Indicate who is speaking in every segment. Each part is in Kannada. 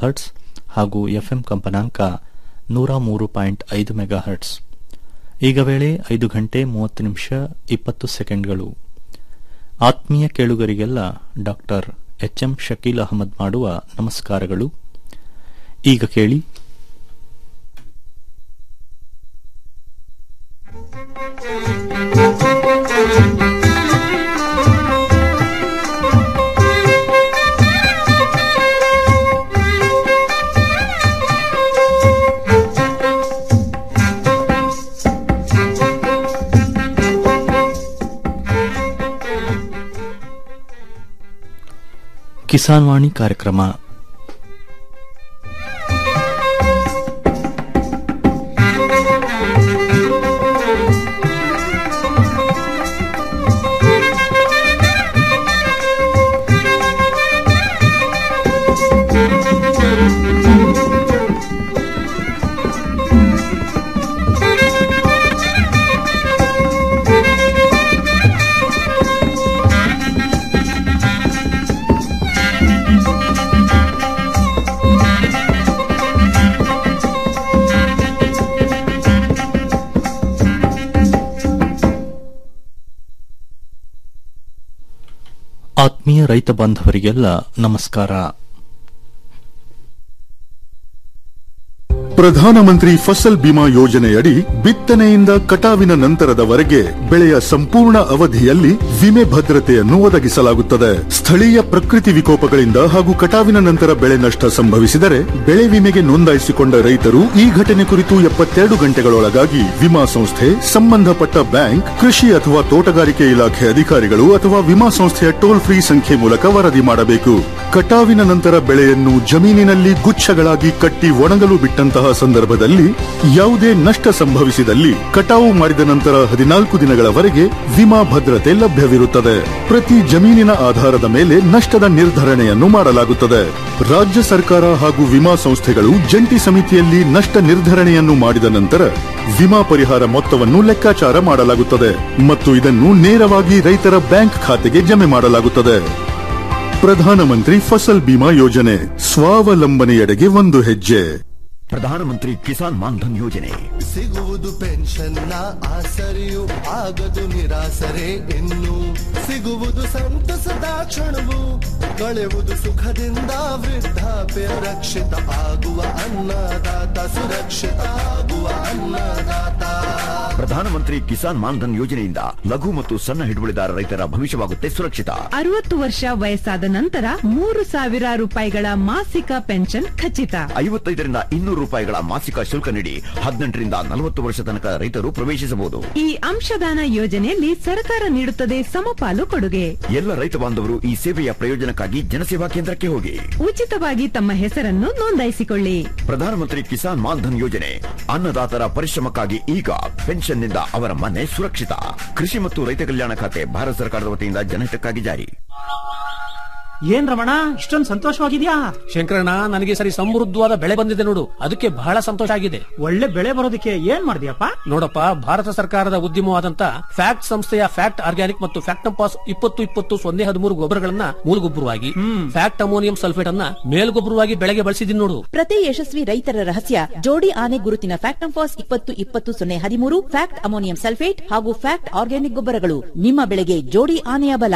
Speaker 1: ಹರ್ಟ್ಸ್ ಹಾಗೂ ಎಫ್ಎಂ ಕಂಪನಾಂಕ ನೂರ ಮೂರು ಪಾಯಿಂಟ್ ಐದು ಮೆಗಾ ಹರ್ಟ್ಸ್ ಈಗ ವೇಳೆ ಐದು ಗಂಟೆ ಮೂವತ್ತು ನಿಮಿಷ ಇಪ್ಪತ್ತು ಸೆಕೆಂಡ್ಗಳು ಆತ್ಮೀಯ ಕೇಳುಗರಿಗೆಲ್ಲ doctor H M Shakeel Ahmed ಮಾಡುವ ನಮಸ್ಕಾರಗಳು ಈಗ ಕೇಳಿ ಕಿಸಾನ್ ವಾಣಿ ಕಾರ್ಯಕ್ರಮ ಆತ್ಮೀಯ ರೈತ ಬಾಂಧವರಿಗೆಲ್ಲ ನಮಸ್ಕಾರ
Speaker 2: ಪ್ರಧಾನಮಂತ್ರಿ ಫಸಲ್ ಬಿಮಾ ಯೋಜನೆಯಡಿ ಬಿತ್ತನೆಯಿಂದ ಕಟಾವಿನ ನಂತರದವರೆಗೆ ಬೆಳೆಯ ಸಂಪೂರ್ಣ ಅವಧಿಯಲ್ಲಿ ವಿಮೆ ಭದ್ರತೆಯನ್ನು ಒದಗಿಸಲಾಗುತ್ತದೆ ಸ್ಥಳೀಯ ಪ್ರಕೃತಿ ವಿಕೋಪಗಳಿಂದ ಹಾಗೂ ಕಟಾವಿನ ನಂತರ ಬೆಳೆ ನಷ್ಟ ಸಂಭವಿಸಿದರೆ ಬೆಳೆ ವಿಮೆಗೆ ನೋಂದಾಯಿಸಿಕೊಂಡ ರೈತರು ಈ ಘಟನೆ ಕುರಿತು ಎಪ್ಪತ್ತೆರಡು ಗಂಟೆಗಳೊಳಗಾಗಿ ವಿಮಾ ಸಂಸ್ಥೆ ಸಂಬಂಧಪಟ್ಟ ಬ್ಯಾಂಕ್ ಕೃಷಿ ಅಥವಾ ತೋಟಗಾರಿಕೆ ಇಲಾಖೆ ಅಧಿಕಾರಿಗಳು ಅಥವಾ ವಿಮಾ ಸಂಸ್ಥೆಯ ಟೋಲ್ ಫ್ರೀ ಸಂಖ್ಯೆ ಮೂಲಕ ವರದಿ ಮಾಡಬೇಕು ಕಟಾವಿನ ನಂತರ ಬೆಳೆಯನ್ನು ಜಮೀನಿನಲ್ಲಿ ಗುಚ್ಛಗಳಾಗಿ ಕಟ್ಟಿ ಒಣಗಲು ಬಿಟ್ಟಂತಹ ಸಂದರ್ಭದಲ್ಲಿ ಯಾವುದೇ ನಷ್ಟ ಸಂಭವಿಸಿದಲ್ಲಿ ಕಟಾವು ಮಾಡಿದ ನಂತರ ಹದಿನಾಲ್ಕು ದಿನಗಳವರೆಗೆ ವಿಮಾ ಭದ್ರತೆ ಲಭ್ಯವಿರುತ್ತದೆ ಪ್ರತಿ ಜಮೀನಿನ ಆಧಾರದ ಮೇಲೆ ನಷ್ಟದ ನಿರ್ಧರಣೆಯನ್ನು ಮಾಡಲಾಗುತ್ತದೆ ರಾಜ್ಯ ಸರ್ಕಾರ ಹಾಗೂ ವಿಮಾ ಸಂಸ್ಥೆಗಳು ಜಂಟಿ ಸಮಿತಿಯಲ್ಲಿ ನಷ್ಟ ನಿರ್ಧರಣೆಯನ್ನು ಮಾಡಿದ ನಂತರ ವಿಮಾ ಪರಿಹಾರ ಮೊತ್ತವನ್ನು ಲೆಕ್ಕಾಚಾರ ಮಾಡಲಾಗುತ್ತದೆ ಮತ್ತು ಇದನ್ನು ನೇರವಾಗಿ ರೈತರ ಬ್ಯಾಂಕ್ ಖಾತೆಗೆ ಜಮೆ ಮಾಡಲಾಗುತ್ತದೆ ಪ್ರಧಾನಮಂತ್ರಿ ಫಸಲ್ ಬಿಮಾ ಯೋಜನೆ ಸ್ವಾವಲಂಬನೆಯೆಡೆಗೆ ಒಂದು ಹೆಜ್ಜೆ
Speaker 3: ಪ್ರಧಾನಮಂತ್ರಿ ಕಿಸಾನ್ ಮಾನ್ಧನ್ ಯೋಜನೆ
Speaker 4: ಸಿಗುವುದು ಪೆನ್ಷನ್ನ ಆಸರೆಯು ಆಗದು ನಿರಾಸರೆ ಇನ್ನು ಸಿಗುವುದು ಸಂತಸದ ಕ್ಷಣವು ಕಳೆಯುವುದು ಸುಖದಿಂದ ವೃದ್ಧಾಪ್ಯ ರಕ್ಷಿತ ಆಗುವ ಅನ್ನದಾತ ಸುರಕ್ಷಿತ ಆಗುವ ಅನ್ನದಾತ
Speaker 3: ಪ್ರಧಾನಮಂತ್ರಿ ಕಿಸಾನ್ ಮಾನ್ಧನ್ ಯೋಜನೆಯಿಂದ ಲಘು ಮತ್ತು ಸಣ್ಣ ಹಿಡುವಳಿದಾರ ರೈತರ ಭವಿಷ್ಯವಾಗುತ್ತೆ ಸುರಕ್ಷಿತ
Speaker 5: ಅರವತ್ತು ವರ್ಷ ವಯಸ್ಸಾದ ನಂತರ ಮೂರು ಸಾವಿರ ರೂಪಾಯಿಗಳ ಮಾಸಿಕ ಪೆನ್ಷನ್ ಖಚಿತ
Speaker 3: ಐವತ್ತೈದರಿಂದ ಇನ್ನೂರು ರೂಪಾಯಿಗಳ ಮಾಸಿಕ ಶುಲ್ಕ ನೀಡಿ ಹದಿನೆಂಟರಿಂದ ನಲವತ್ತು ವರ್ಷ ತನಕ ರೈತರು ಪ್ರವೇಶಿಸಬಹುದು
Speaker 5: ಈ ಅಂಶದಾನ ಯೋಜನೆಯಲ್ಲಿ ಸರ್ಕಾರ ನೀಡುತ್ತದೆ ಸಮಪಾಲು ಕೊಡುಗೆ
Speaker 3: ಎಲ್ಲ ರೈತ ಬಾಂಧವರು ಈ ಸೇವೆಯ ಪ್ರಯೋಜನಕ್ಕಾಗಿ ಜನಸೇವಾ ಕೇಂದ್ರಕ್ಕೆ ಹೋಗಿ
Speaker 5: ಉಚಿತವಾಗಿ ತಮ್ಮ ಹೆಸರನ್ನು ನೋಂದಾಯಿಸಿಕೊಳ್ಳಿ
Speaker 3: ಪ್ರಧಾನಮಂತ್ರಿ ಕಿಸಾನ್ ಮಾನ್ಧನ್ ಯೋಜನೆ ಅನ್ನದಾತರ ಪರಿಶ್ರಮಕ್ಕಾಗಿ ಈಗ ಪೆನ್ಷನ್ನಿಂದ ಅವರ ಮನೆ ಸುರಕ್ಷಿತ ಕೃಷಿ ಮತ್ತು ರೈತ ಕಲ್ಯಾಣ ಖಾತೆ ಭಾರತ ಸರ್ಕಾರದ ವತಿಯಿಂದ ಜನಹಿತಕ್ಕಾಗಿ ಜಾರಿ
Speaker 6: ಏನ್ ರಮಣ ಇಷ್ಟೊಂದು ಸಂತೋಷವಾಗಿದ್ಯಾ
Speaker 7: ಶಂಕರಣ್ಣ ನನಗೆ ಸರಿ ಸಮೃದ್ಧವಾದ ಬೆಳೆ ಬಂದಿದೆ ನೋಡು ಅದಕ್ಕೆ ಬಹಳ ಸಂತೋಷ ಆಗಿದೆ
Speaker 6: ಒಳ್ಳೆ ಬೆಳೆ ಬರೋದಕ್ಕೆ ಏನ್ ಮಾಡಿದ್ಯಪ್ಪ
Speaker 7: ನೋಡಪ್ಪ ಭಾರತ ಸರ್ಕಾರದ ಉದ್ಯಮವಾದಂತ ಫ್ಯಾಕ್ಟ್ ಸಂಸ್ಥೆಯ ಫ್ಯಾಕ್ಟ್ ಆರ್ಗ್ಯಾನಿಕ್ ಮತ್ತು ಫ್ಯಾಕ್ಟಂಪಾಸ್ ಇಪ್ಪತ್ತು ಇಪ್ಪತ್ತು ಸೊನ್ನೆ ಹದಿಮೂರು ಗೊಬ್ಬರಗಳನ್ನ ಮೂಲಗೊಬ್ಬರವಾಗಿ ಫ್ಯಾಕ್ಟ್ ಅಮೋನಿಯಂ ಸಲ್ಫೇಟ್ ಅನ್ನ ಮೇಲ್ಗೊಬ್ಬರವಾಗಿ ಬೆಳೆಗೆ ಬಳಸಿದೀನಿ ನೋಡು
Speaker 8: ಪ್ರತಿ ಯಶಸ್ವಿ ರೈತರ ರಹಸ್ಯ ಜೋಡಿ ಆನೆ ಗುರುತಿನ ಫ್ಯಾಕ್ಟಂಫಾಸ್ ಇಪ್ಪತ್ತು ಇಪ್ಪತ್ತು ಸೊನ್ನೆ ಹದಿಮೂರು ಫ್ಯಾಕ್ಟ್ ಅಮೋನಿಯಂ ಸಲ್ಫೇಟ್ ಹಾಗೂ ಫ್ಯಾಕ್ಟ್ ಆರ್ಗ್ಯಾನಿಕ್ ಗೊಬ್ಬರಗಳು ನಿಮ್ಮ ಬೆಳೆಗೆ ಜೋಡಿ ಆನೆಯ ಬಲ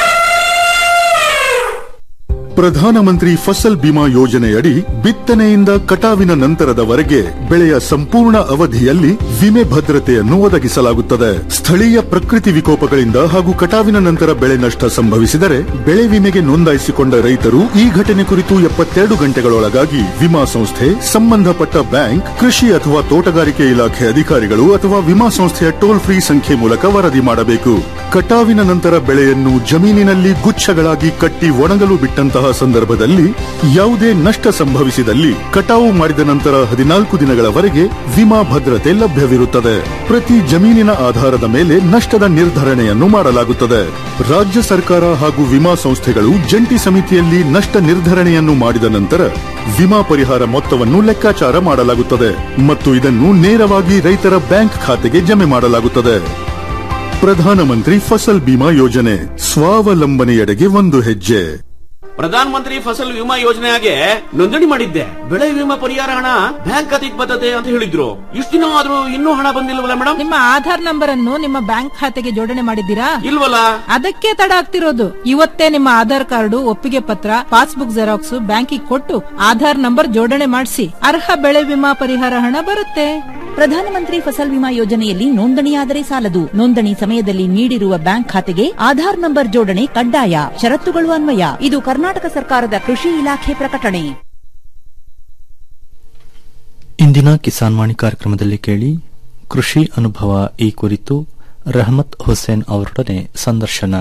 Speaker 2: ಪ್ರಧಾನಮಂತ್ರಿ ಫಸಲ್ ಬಿಮಾ ಯೋಜನೆಯಡಿ ಬಿತ್ತನೆಯಿಂದ ಕಟಾವಿನ ನಂತರದವರೆಗೆ ಬೆಳೆಯ ಸಂಪೂರ್ಣ ಅವಧಿಯಲ್ಲಿ ವಿಮೆ ಭದ್ರತೆಯನ್ನು ಒದಗಿಸಲಾಗುತ್ತದೆ ಸ್ಥಳೀಯ ಪ್ರಕೃತಿ ವಿಕೋಪಗಳಿಂದ ಹಾಗೂ ಕಟಾವಿನ ನಂತರ ಬೆಳೆ ನಷ್ಟ ಸಂಭವಿಸಿದರೆ ಬೆಳೆ ವಿಮೆಗೆ ನೋಂದಾಯಿಸಿಕೊಂಡ ರೈತರು ಈ ಘಟನೆ ಕುರಿತು ಎಪ್ಪತ್ತೆರಡು ಗಂಟೆಗಳೊಳಗಾಗಿ ವಿಮಾ ಸಂಸ್ಥೆ ಸಂಬಂಧಪಟ್ಟ ಬ್ಯಾಂಕ್ ಕೃಷಿ ಅಥವಾ ತೋಟಗಾರಿಕೆ ಇಲಾಖೆ ಅಧಿಕಾರಿಗಳು ಅಥವಾ ವಿಮಾ ಸಂಸ್ಥೆಯ ಟೋಲ್ ಫ್ರೀ ಸಂಖ್ಯೆ ಮೂಲಕ ವರದಿ ಮಾಡಬೇಕು ಕಟಾವಿನ ನಂತರ ಬೆಳೆಯನ್ನು ಜಮೀನಿನಲ್ಲಿ ಗುಚ್ಛಗಳಾಗಿ ಕಟ್ಟಿ ಒಣಗಲು ಬಿಟ್ಟಂತಹ ಸಂದರ್ಭದಲ್ಲಿ ಯಾವುದೇ ನಷ್ಟ ಸಂಭವಿಸಿದಲ್ಲಿ ಕಟಾವು ಮಾಡಿದ ನಂತರ ಹದಿನಾಲ್ಕು ದಿನಗಳವರೆಗೆ ವಿಮಾ ಭದ್ರತೆ ಲಭ್ಯವಿರುತ್ತದೆ ಪ್ರತಿ ಜಮೀನಿನ ಆಧಾರದ ಮೇಲೆ ನಷ್ಟದ ನಿರ್ಧರಣೆಯನ್ನು ಮಾಡಲಾಗುತ್ತದೆ ರಾಜ್ಯ ಸರ್ಕಾರ ಹಾಗೂ ವಿಮಾ ಸಂಸ್ಥೆಗಳು ಜಂಟಿ ಸಮಿತಿಯಲ್ಲಿ ನಷ್ಟ ನಿರ್ಧರಣೆಯನ್ನು ಮಾಡಿದ ನಂತರ ವಿಮಾ ಪರಿಹಾರ ಮೊತ್ತವನ್ನು ಲೆಕ್ಕಾಚಾರ ಮಾಡಲಾಗುತ್ತದೆ ಮತ್ತು ಇದನ್ನು ನೇರವಾಗಿ ರೈತರ ಬ್ಯಾಂಕ್ ಖಾತೆಗೆ ಜಮೆ ಮಾಡಲಾಗುತ್ತದೆ ಪ್ರಧಾನಮಂತ್ರಿ ಫಸಲ್ ಬಿಮಾ ಯೋಜನೆ ಸ್ವಾವಲಂಬನೆಯೆಡೆಗೆ ಒಂದು ಹೆಜ್ಜೆ
Speaker 9: ಪ್ರಧಾನ ಮಂತ್ರಿ ಫಸಲ್ ವಿಮಾ ಯೋಜನೆಗೆ ನೋಂದಣಿ ಮಾಡಿದ್ದೆ ಬೆಳೆ ವಿಮಾ ಪರಿಹಾರ ಹಣ ಬ್ಯಾಂಕ್ ಖಾತೆಗೆ ಬರ್ತದೆ ಅಂತ ಹೇಳಿದ್ರು ಇಷ್ಟು ದಿನ ಆದ್ರೂ ಇನ್ನೂ ಹಣ ಬಂದಿಲ್ವಲ್ಲ ಮೇಡಮ್
Speaker 10: ನಿಮ್ಮ ಆಧಾರ್ ನಂಬರ್ ಅನ್ನು ನಿಮ್ಮ ಬ್ಯಾಂಕ್ ಖಾತೆಗೆ ಜೋಡಣೆ ಮಾಡಿದ್ದೀರಾ
Speaker 9: ಇಲ್ವಲ್ಲ
Speaker 10: ಅದಕ್ಕೆ ತಡ ಆಗ್ತಿರೋದು ಇವತ್ತೇ ನಿಮ್ಮ ಆಧಾರ್ ಕಾರ್ಡು ಒಪ್ಪಿಗೆ ಪತ್ರ ಪಾಸ್ಬುಕ್ ಜೆರಾಕ್ಸ್ ಬ್ಯಾಂಕಿಗೆ ಕೊಟ್ಟು ಆಧಾರ್ ನಂಬರ್ ಜೋಡಣೆ ಮಾಡಿಸಿ ಅರ್ಹ ಬೆಳೆ ವಿಮಾ ಪರಿಹಾರ ಹಣ ಬರುತ್ತೆ
Speaker 8: ಪ್ರಧಾನಮಂತ್ರಿ ಫಸಲ್ ವಿಮಾ ಯೋಜನೆಯಲ್ಲಿ ನೋಂದಣಿಯಾದರೆ ಸಾಲದು ನೋಂದಣಿ ಸಮಯದಲ್ಲಿ ನೀಡಿರುವ ಬ್ಯಾಂಕ್ ಖಾತೆಗೆ ಆಧಾರ್ ನಂಬರ್ ಜೋಡಣೆ ಕಡ್ಡಾಯ ಷರತ್ತುಗಳು ಅನ್ವಯ ಇದು ಕರ್ನಾಟಕ ಸರ್ಕಾರದ ಕೃಷಿ ಇಲಾಖೆ ಪ್ರಕಟಣೆ
Speaker 1: ಇಂದಿನ ಕಿಸಾನ್ ವಾಣಿ ಕಾರ್ಯಕ್ರಮದಲ್ಲಿ ಕೇಳಿ ಕೃಷಿ ಅನುಭವ ಈ ಕುರಿತು ರಹಮತ್ ಹುಸೇನ್ ಅವರೊಡನೆ ಸಂದರ್ಶನ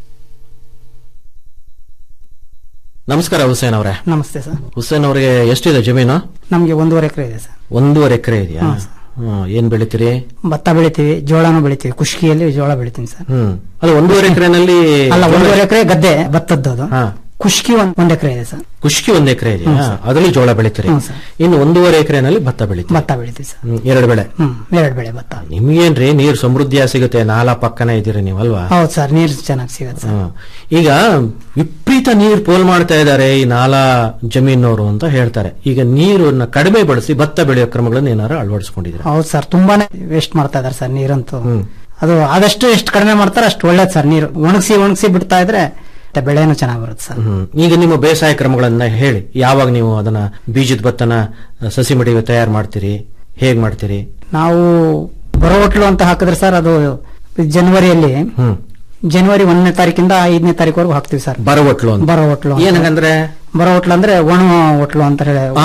Speaker 11: ನಮಸ್ಕಾರ ಹುಸೇನ್ ಅವರೇ
Speaker 6: ನಮಸ್ತೆ ಸರ್
Speaker 11: ಹುಸೇನ್ ಅವರಿಗೆ ಎಷ್ಟಿದೆ ಜಮೀನು
Speaker 6: ನಮ್ಗೆ ಒಂದೂವರೆ ಎಕರೆ ಇದೆ ಸರ್
Speaker 11: ಒಂದೂವರೆ ಎಕರೆ ಇದೆಯಾ ಹ್ಮ್, ಏನ್ ಬೆಳಿತೀರಿ
Speaker 6: ಭತ್ತ ಬೆಳಿತೀವಿ ಜೋಳನೂ ಬೆಳಿತೀವಿ ಕುಷ್ಕಿಯಲ್ಲಿ ಜೋಳ ಬೆಳಿತೀನಿ ಸರ್
Speaker 11: ಹ್ಮ್ ಅದು ಒಂದೂವರೆ ಎಕರೆನಲ್ಲಿ
Speaker 6: ಅಲ್ಲ ಒಂದೂವರೆ ಎಕರೆ ಗದ್ದೆ ಭತ್ತದ್ದು ಅದು ಕುಷ್ಕಿ ಒಂದ್ ಒಂದ್ ಎಕರೆ ಇದೆ ಸರ್
Speaker 11: ಕುಷ್ಕಿ ಒಂದ್ ಎಕರೆ ಇದೆಯಾ
Speaker 6: ಹ್ಮ್, ಸರ್.
Speaker 11: ಅದರಲ್ಲಿ ಜೋಳ ಬೆಳಿತೀರಿ
Speaker 6: ಹ್ಮ್, ಸರ್.
Speaker 11: ಇನ್ನು ಒಂದೂವರೆ ಎಕರೆನಲ್ಲಿ ಭತ್ತ ಬೆಳಿತೀರಿ
Speaker 6: ಭತ್ತ ಬೆಳಿತೀವಿ ಸರ್
Speaker 11: ಹ್ಮ್, ಎರಡು ಬೆಳೆ
Speaker 6: ಹ್ಮ್ ಎರಡು ಬೆಳೆ ಭತ್ತ
Speaker 11: ನಿಮ್ಗೇನ್ರಿ ನೀರ್ ಸಮೃದ್ಧಿಯ ಸಿಗುತ್ತೆ ನಾಲಾ ಪಕ್ಕನ ಇದೀರಿ ನೀವಲ್ವಾ
Speaker 6: ಹೌದು ಸರ್ ನೀರು ಚೆನ್ನಾಗಿ ಸಿಗುತ್ತೆ ಸರ್
Speaker 11: ಹ್ಮ್. ಈಗ ವಿಪರೀತ ನೀರು ಪೋಲ್ ಮಾಡ್ತಾ ಇದ್ದಾರೆ ಈ ನಾಲಾ ಜಮೀನವರು ಅಂತ ಹೇಳ್ತಾರೆ ಈಗ ನೀರನ್ನ ಕಡಿಮೆ ಬಳಸಿ ಭತ್ತ ಬೆಳೆಯೋ ಕ್ರಮಗಳನ್ನು ಏನಾರು ಅಳವಡಿಸ್ಕೊಂಡಿದ್ರೆ
Speaker 6: ಹೌದು ಸರ್ ತುಂಬಾನೇ ವೇಸ್ಟ್ ಮಾಡ್ತಾ ಇದಾರೆ ಸರ್ ನೀರಂತೂ ಅದು ಆದಷ್ಟು ಎಷ್ಟು ಕಡಿಮೆ ಮಾಡ್ತಾರೆ ಅಷ್ಟು ಒಳ್ಳೇದು ಸರ್ ನೀರು ಒಣಗಿಸಿ ಒಣಗಿಸಿ ಬಿಡ್ತಾ ಇದ್ರೆ ಮತ್ತೆ ಬೆಳೆನೂ ಚೆನ್ನಾಗಿ ಬರುತ್ತೆ ಸರ್
Speaker 11: ಹ್ಮ್. ಈಗ ನಿಮ್ಮ ಬೇಸಾಯ ಕ್ರಮಗಳನ್ನ ಹೇಳಿ ಯಾವಾಗ ನೀವು ಅದನ್ನ ಬೀಜದ ಭತ್ತನ ಸಸಿ ಮಡಿಗೆ ತಯಾರು ಮಾಡ್ತೀರಿ ಹೇಗ್ ಮಾಡ್ತೀರಿ
Speaker 6: ನಾವು ಬರೋ ಹೋಟ್ಲು ಅಂತ ಹಾಕಿದ್ರೆ ಸರ್ ಅದು ಜನವರಿಯಲ್ಲಿ
Speaker 11: ಹ್ಮ್
Speaker 6: ಜನವರಿ ಒಂದನೇ ತಾರೀಕಿಂದ ಐದನೇ ತಾರೀಕುವರೆಗೂ ಹಾಕ್ತಿವಿ ಸರ್
Speaker 11: ಬರ ಒಟ್ಲು ಅಂತ
Speaker 6: ಬರೋ ಹೋಟ್ಲು ಅಂತ.
Speaker 11: ಏನಂದ್ರೆ
Speaker 6: ಬರೋ ಹೋಟ್ಲು ಅಂದ್ರೆ ಒಣ ಹೋಟ್ಲು ಅಂತ ಹೇಳಿ
Speaker 11: ಆ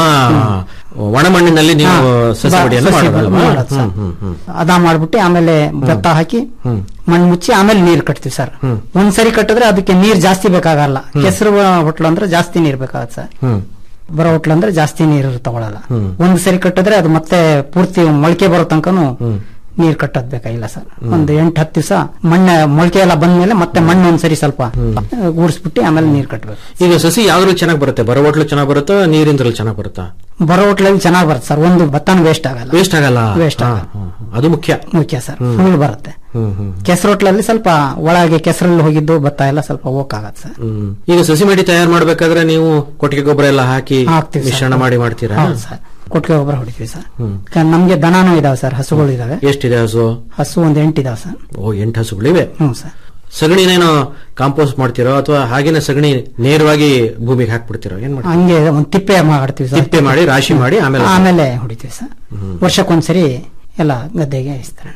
Speaker 11: ಒಣ ಮಣ್ಣಿನಲ್ಲಿ ನೀವು
Speaker 6: ಹಾ,
Speaker 11: ಸಸಿ
Speaker 6: ಬ-
Speaker 11: ಮಡಿಯನ್ನು
Speaker 6: ಸಸಿ
Speaker 11: ಮಾಡೋದಲ್ವಾ?
Speaker 6: ಮಾಡೋದು ಸರ್.
Speaker 11: ಹ್ಮ್, ಹ್ಮ್, ಹ್ಮ್.
Speaker 6: ಅದ ಮಾಡ್ಬಿಟ್ಟು ಆಮೇಲೆ ಭತ್ತ ಹಾಕಿ
Speaker 11: ಹ್ಮ್.
Speaker 6: ಮಣ್ಣು ಮುಚ್ಚಿ ಆಮೇಲೆ ನೀರ್ ಕಟ್ತೀವಿ ಸರ್
Speaker 11: ಹ್ಮ್.
Speaker 6: ಒಂದ್ಸರಿ ಕಟ್ಟಿದ್ರೆ ಅದಕ್ಕೆ ನೀರ್ ಜಾಸ್ತಿ ಬೇಕಾಗಲ್ಲ ಕೆಸರು ಹೋಟ್ಲು ಅಂದ್ರೆ ಜಾಸ್ತಿ ನೀರ್ ಬೇಕಾಗತ್ತೆ ಸರ್
Speaker 11: ಹ್ಮ್
Speaker 6: ಬರೋ ಹೋಟ್ಲು ಅಂದ್ರೆ ಜಾಸ್ತಿ ನೀರು ತಗೊಳಲ್ಲ
Speaker 11: ಹ್ಮ್.
Speaker 6: ಒಂದ್ ಸರಿ ಕಟ್ಟಿದ್ರೆ ಅದು ಮತ್ತೆ ಪೂರ್ತಿ ಮೊಳಕೆ ಬರೋ ತನಕನು ನೀರ್ ಕಟ್ಟೋದ್ ಬೇಕಾಗಿಲ್ಲ ಸರ್ ಒಂದು ಎಂಟ್ ಹತ್ತು ದಿವಸ ಮಣ್ಣ ಮೊಳಕೆ ಎಲ್ಲ ಬಂದ್ಮೇಲೆ ಮತ್ತೆ ಮಣ್ಣು ಒಂದ್ಸರಿ ಸ್ವಲ್ಪ ಗೂಡಿಸ್ಬಿಟ್ಟು ಆಮೇಲೆ ನೀರ್ ಕಟ್ಟಬೇಕು
Speaker 11: ಈಗ ಸಸಿ ಯಾವ್ದ್ರಲ್ಲಿ ಚೆನ್ನಾಗಿ ಬರುತ್ತೆ ಬರ ಒಟ್ಲು ಚೆನ್ನಾಗಿ ಬರುತ್ತಾ ನೀರಿಂದ್ರಲ್ಲಿ ಚೆನ್ನಾಗಿ ಬರುತ್ತಾ
Speaker 6: ಬರೋ ಹೋಟ್ಲಲ್ಲಿ ಚೆನ್ನಾಗಿ ಬರುತ್ತೆ ಸರ್ ಒಂದು ಭತ್ತನ ವೇಸ್ಟ್ ಆಗಲ್ಲ
Speaker 11: ವೇಸ್ಟ್ ಆಗಲ್ಲ
Speaker 6: ವೇಸ್ಟ್
Speaker 11: ಹಾ,
Speaker 6: ಆಗಲ್ಲ
Speaker 11: ಹಾ, ಹಾ. ಅದು ಮುಖ್ಯ
Speaker 6: ಮುಖ್ಯ ಸರ್
Speaker 11: ಹ್ಮ್.
Speaker 6: ಫುಲ್ ಬರುತ್ತೆ
Speaker 11: ಹ್ಮ್ ಹ್ಮ್
Speaker 6: ಕೆಸರು ಹೋಟ್ಲಲ್ಲಿ ಸ್ವಲ್ಪ ಒಳಗೆ ಕೆಸರಲ್ಲಿ ಹೋಗಿದ್ದು ಭತ್ತ ಎಲ್ಲ ಸ್ವಲ್ಪ ಹೋಗಕ್ಕಾಗತ್ತೆ ಸರ್
Speaker 11: ಹ್ಮ್. ಈಗ ಸಸಿ ಮಡಿ ತಯಾರು ಮಾಡ್ಬೇಕಾದ್ರೆ ನೀವು ಕೊಟ್ಟಿಗೆ ಗೊಬ್ಬರ ಎಲ್ಲ ಹಾಕಿ
Speaker 6: ಹಾಕ್ತೀವಿ ಸರ್.
Speaker 11: ಮಿಶ್ರಣ ಮಾಡಿ ಮಾಡ್ತೀರಾ
Speaker 6: ಹೌದು ಸರ್ ಕೊಟ್ಟಿಗೆ ಗೊಬ್ಬರ ಹೊಡಿತೀವಿ ಸರ್
Speaker 11: ಹ್ಮ್.
Speaker 6: ಕ- ನಮ್ಗೆ ದನಾನು ಇದಾವೆ ಸರ್ ಹಸುಗಳು ಇದಾವೆ
Speaker 11: ಎಷ್ಟಿದೆ ಹಸು
Speaker 6: ಹಸು ಒಂದ್ ಎಂಟು ಇದಾವೆ ಸರ್
Speaker 11: ಓ ಎಂಟು ಹಸುಗಳಿವೆ
Speaker 6: ಹ್ಮ್ ಸರ್
Speaker 11: ಸಗಣಿನೇನೋ ಕಾಂಪೋಸ್ಟ್ ಮಾಡ್ತಿರೋ ಅಥವಾ ಹಾಗೇನೆ ಸಗಣಿ ನೇರವಾಗಿ ಭೂಮಿಗೆ ಹಾಕ್ಬಿಡ್ತಿರೋ ಏನ್ ಮಾಡ್ತೀರಾ
Speaker 6: ಹಂಗೆ ಒಂದ್ ತಿಪ್ಪೆ ಮಾಡ್ತೀವಿ ಸರ್
Speaker 11: ತಿಪ್ಪೆ ಮಾಡಿ ರಾಶಿ ಮಾಡಿ ಆಮೇಲೆ
Speaker 6: ಆಮೇಲೆ ಹೊಡಿತೀವಿ ಸರ್ ವರ್ಷಕ್ಕೊಂದ್ಸರಿ ಎಲ್ಲ ಗದ್ದೆಗೆ ಇಸ್ತಾರೆ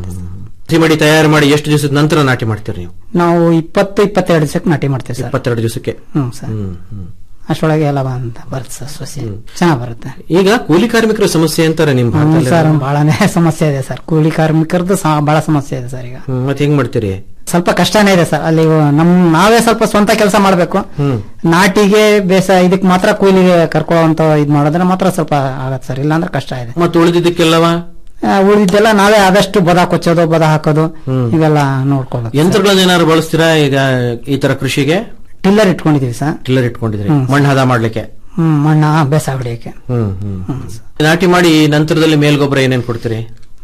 Speaker 11: ಸಸಿ ಮಡಿ ತಯಾರು ಮಾಡಿ ಎಷ್ಟು ದಿವಸದ ನಂತರ ನಾಟಿ ಮಾಡ್ತೀರಿ ನೀವು
Speaker 6: ನಾವು ಇಪ್ಪತ್ತು ಇಪ್ಪತ್ತೆರಡು ದಿವಸಕ್ಕೆ ನಾಟಿ ಮಾಡ್ತೀವಿ ಸರ್
Speaker 11: ಇಪ್ಪತ್ತೆರಡು ದಿವಸಕ್ಕೆ
Speaker 6: ಹ್ಮ್ ಸರ್ ಅಷ್ಟೊಳಗೆ ಎಲ್ಲ ಬಂದ ಬರುತ್ತೆ ಸರ್ ಸಸಿ ಚೆನ್ನಾಗ್ ಬರುತ್ತೆ
Speaker 11: ಈಗ ಕೂಲಿ ಕಾರ್ಮಿಕರ ಸಮಸ್ಯೆ ಅಂತಾರೆ ನಿಮ್
Speaker 6: ಹ್ಮ್
Speaker 11: ಭಾಗದಲ್ಲಿ
Speaker 6: ಸರ್ ಬಹಳನೇ ಸಮಸ್ಯೆ ಇದೆ ಸರ್ ಕೂಲಿ ಕಾರ್ಮಿಕರದ್ದು ಸಹ ಬಹಳ ಸಮಸ್ಯೆ ಇದೆ ಸರ್ ಈಗ
Speaker 11: ಹ್ಮ್, ಮತ್ತೆ ಹೆಂಗ್ ಮಾಡ್ತೀರಿ
Speaker 6: ಸ್ವಲ್ಪ ಕಷ್ಟನೇ ಇದೆ ಸರ್ ಅಲ್ಲಿ ನಮ್ ನಾವೇ ಸ್ವಲ್ಪ ಸ್ವಂತ ಕೆಲಸ ಮಾಡ್ಬೇಕು
Speaker 11: ಹ್ಮ್
Speaker 6: ನಾಟಿಗೆ ಬೇಸಾಯ ಇದಕ್ ಮಾತ್ರ ಕೂಲಿಗೆ ಕರ್ಕೊಳ್ಳುವಂತ ಇದ್ ಮಾಡೋದ್ರೆ ಮಾತ್ರ ಸ್ವಲ್ಪ ಆಗತ್ತೆ ಸರ್ ಇಲ್ಲಾಂದ್ರೆ ಕಷ್ಟ ಇದೆ
Speaker 11: ಮತ್ತೆ ಉಳಿದಿದ್ದಕ್ಕೆಲ್ಲವ
Speaker 6: ಆ, ಉಳಿದಿದ್ದೆಲ್ಲ ನಾವೇ ಆದಷ್ಟು ಬದ ಕೊಚ್ಚೋದು ಬದ ಹಾಕೋದು ಇವೆಲ್ಲ ನೋಡ್ಕೊಳ್ಬೇಕು
Speaker 11: ಯಂತ್ರಗಳನ್ನ ಏನಾದ್ರು ಬಳಸ್ತೀರಾ ಈಗ ಈ ತರ ಕೃಷಿಗೆ
Speaker 6: ಟಿಲ್ಲರ್ ಇಟ್ಕೊಂಡಿದೀವಿ ಸರ್
Speaker 11: ಟಿಲ್ಲರ್ ಇಟ್ಕೊಂಡಿದ್ರಿ
Speaker 6: ಹ್ಮ್.
Speaker 11: ಮಣ್ಣು ಹದ ಮಾಡ್ಲಿಕ್ಕೆ
Speaker 6: ಹ್ಮ್ ಮಣ್ಣ ಬೇಸಾಯ ಹೊಡಿಯಕ್ಕೆ
Speaker 11: ಹ್ಮ್ ಹ್ಮ್ ನಾಟಿ ಮಾಡಿ ನಂತರದಲ್ಲಿ ಮೇಲ್ಗೊಬ್ಬರ ಏನೇನ್ ಕೊಡ್ತೀರಿ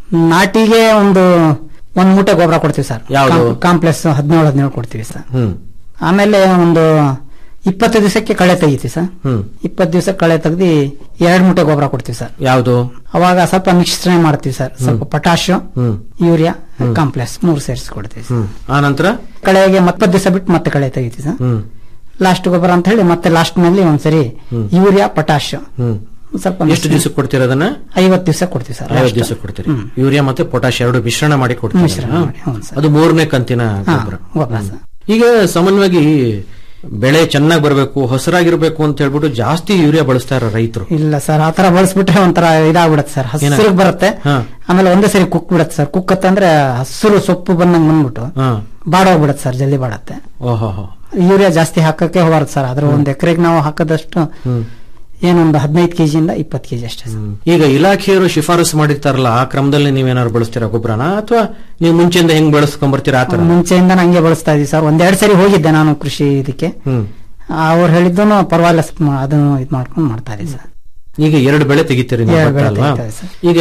Speaker 6: ನಾಟಿಗೆ ಒಂದು ಒಂದ್ ಮೂಟೆ ಗೊಬ್ಬರ ಕೊಡ್ತೀವಿ ಸರ್
Speaker 11: ಯಾವ್ದು?
Speaker 6: ಕಾಂಪ್ಲೆಕ್ಸ್ ಹದಿನೇಳು ಹದಿನೇಳು ಕೊಡ್ತೀವಿ ಸರ್
Speaker 11: ಹ್ಮ್
Speaker 6: ಆಮೇಲೆ ಒಂದು ಇಪ್ಪತ್ತು ದಿವಸಕ್ಕೆ ಕಳೆ ತೆಗಿತೀವಿ ಸರ್
Speaker 11: ಹ್ಮ್
Speaker 6: ಇಪ್ಪತ್ತು ದಿವಸ ಕಳೆ ತೆಗ್ದು ಎರಡ್ ಮೂಟೆ ಗೊಬ್ಬರ ಕೊಡ್ತೀವಿ ಸರ್
Speaker 11: ಯಾವ್ದು
Speaker 6: ಅವಾಗ ಸ್ವಲ್ಪ ಮಿಶ್ರಣೆ ಮಾಡ್ತೀವಿ ಸರ್ ಸ್ವಲ್ಪ ಪೊಟ್ಯಾಶ್
Speaker 11: ಹ್ಮ್
Speaker 6: ಯೂರಿಯಾ ಕಾಂಪ್ಲೆಕ್ಸ್ ಮೂರು ಸೇರಿಸಿ ಕೊಡ್ತೀವಿ ಸರ್
Speaker 11: ಹ್ಮ್ ಆ ನಂತರ
Speaker 6: ಕಳೆಗೆ ಮತ್ತೊಂದು ದಿವಸ ಬಿಟ್ಟು ಮತ್ತೆ ಕಳೆ ತೆಗಿತೀವಿ ಸರ್
Speaker 11: ಹ್ಮ್
Speaker 6: ಲಾಸ್ಟ್ ಗೊಬ್ಬರ ಅಂತ ಹೇಳಿ ಮತ್ತೆ ಲಾಸ್ಟ್ ನಲ್ಲಿ ಒಂದ್ಸರಿ
Speaker 11: ಹ್ಮ್.
Speaker 6: ಯೂರಿಯಾ ಪೊಟ್ಯಾಶ್
Speaker 11: ಹ್ಮ್
Speaker 6: ಸ್ವಲ್ಪ
Speaker 11: ಎಷ್ಟು
Speaker 6: ಮಿಶ್ರಣ-
Speaker 11: ದಿವಸಕ್ಕೆ ಕೊಡ್ತೀರಾ ಅದನ್ನ
Speaker 6: ಐವತ್ತು ದಿವಸ ಕೊಡ್ತೀವಿ ಸರ್
Speaker 11: ಐವತ್ತು
Speaker 6: last.
Speaker 11: ದಿವಸ ಕೊಡ್ತೀರಿ ಯೂರಿಯಾ ಮತ್ತೆ ಪೊಟಾಶ್ ಎರಡು ಮಿಶ್ರಣ ಮಾಡಿ ಕೊಡ್ತೀರಿ
Speaker 6: ಮಿಶ್ರಣ ಮಾಡಿ, ಹೌದು ಸರ್.
Speaker 11: ಅದು ಮೂರನೇ ಕಂತಿನ
Speaker 6: ಹಾ,
Speaker 11: ಗೊಬ್ಬರ
Speaker 6: ಗೊಬ್ಬರ
Speaker 11: ಹ್ಮ್.
Speaker 6: ಸರ್.
Speaker 11: ಈಗ ಸಾಮಾನ್ಯವಾಗಿ ಬೆಳೆ ಚೆನ್ನಾಗಿ ಬರಬೇಕು ಹೊಸರಾಗಿರ್ಬೇಕು ಅಂತ ಹೇಳ್ಬಿಟ್ಟು ಜಾಸ್ತಿ ಯೂರಿಯಾ ಬಳಸ್ತಾರ ರೈತರು
Speaker 6: ಇಲ್ಲ ಸರ್ ಆತರ ಬಳಸ್ಬಿಟ್ರೆ ಒಂಥರ ಇದಾಗ್ಬಿಡತ್ತೆ ಸರ್ ಹಸಿರು
Speaker 11: ಏನಾಗುತ್ತೆ?
Speaker 6: ಬರುತ್ತೆ
Speaker 11: ಹಾ.
Speaker 6: ಆಮೇಲೆ ಒಂದೇ ಸರಿ ಕುಕ್ ಬಿಡತ್ತೆ ಸರ್ ಕುಕ್ಕತ್ತೆ ಅಂದ್ರೆ ಹಸಿರು ಸೊಪ್ಪು ಬಂದಂಗ್ ಬಂದ್ಬಿಟ್ಟು
Speaker 11: ಹಾ
Speaker 6: ಬಾಡೋಗ್ಬಿಡತ್ತೆ ಸರ್ ಜಲ್ದಿ ಬಾಡತ್ತೆ
Speaker 11: ಓಹೋ
Speaker 6: ಯೂರಿಯಾ ಜಾಸ್ತಿ ಹಾಕಕ್ಕೆ ಹೋಗ್ಬಾರ್ದು ಸರ್ ಅದ್ರ ಒಂದ್ ಎಕರೆಗೆ ನಾವು ಹಾಕದಷ್ಟು
Speaker 11: ಹ್ಮ್
Speaker 6: ಏನೊಂದು ಹದಿನೈದು ಕೆಜಿಯಿಂದ ಇಪ್ಪತ್ತು ಕೆಜಿ ಅಷ್ಟೇ ಸರ್
Speaker 11: ಈಗ ಇಲಾಖೆಯವರು ಶಿಫಾರಸು ಮಾಡಿರ್ತಾರಲ್ಲ ಆ ಕ್ರಮದಲ್ಲಿ ನೀವೇನಾದ್ರು ಬಳಸ್ತೀರಾ ಗೊಬ್ಬರನ ಅಥವಾ ನೀವು ಮುಂಚೆಯಿಂದ ಹೆಂಗ್ ಬಳಸ್ಕೊಂಡ್ಬರ್ತೀರಾ ಆ ತರ
Speaker 6: ಮುಂಚೆಯಿಂದ ನಂಗೆ ಬಳಸ್ತಾ ಇದೀವಿ ಸರ್ ಒಂದೆರಡು ಸರಿ ಹೋಗಿದ್ದೆ ನಾನು ಕೃಷಿ ಇದಕ್ಕೆ
Speaker 11: ಹ್ಮ್
Speaker 6: ಅವ್ರು ಹೇಳಿದ್ದು ಪರವಾಗಿಲ್ಲ ಸ್ವಲ್ಪ ಮಾ- ಅದನ್ನು ಇದು ಮಾಡ್ಕೊಂಡು ಮಾಡ್ತಾ ಇದೀವಿ ಸರ್
Speaker 11: ಈಗ ಎರಡು ಬೆಳೆ ತೆಗಿತೀರಿ ನೀವು
Speaker 6: ಎರಡು
Speaker 11: ಭತ್ತ
Speaker 6: ಬೆಳೆ
Speaker 11: ಅಲ್ವಾ
Speaker 6: ತೆಗಿತೇವೆ ಸರ್.
Speaker 11: ಈಗ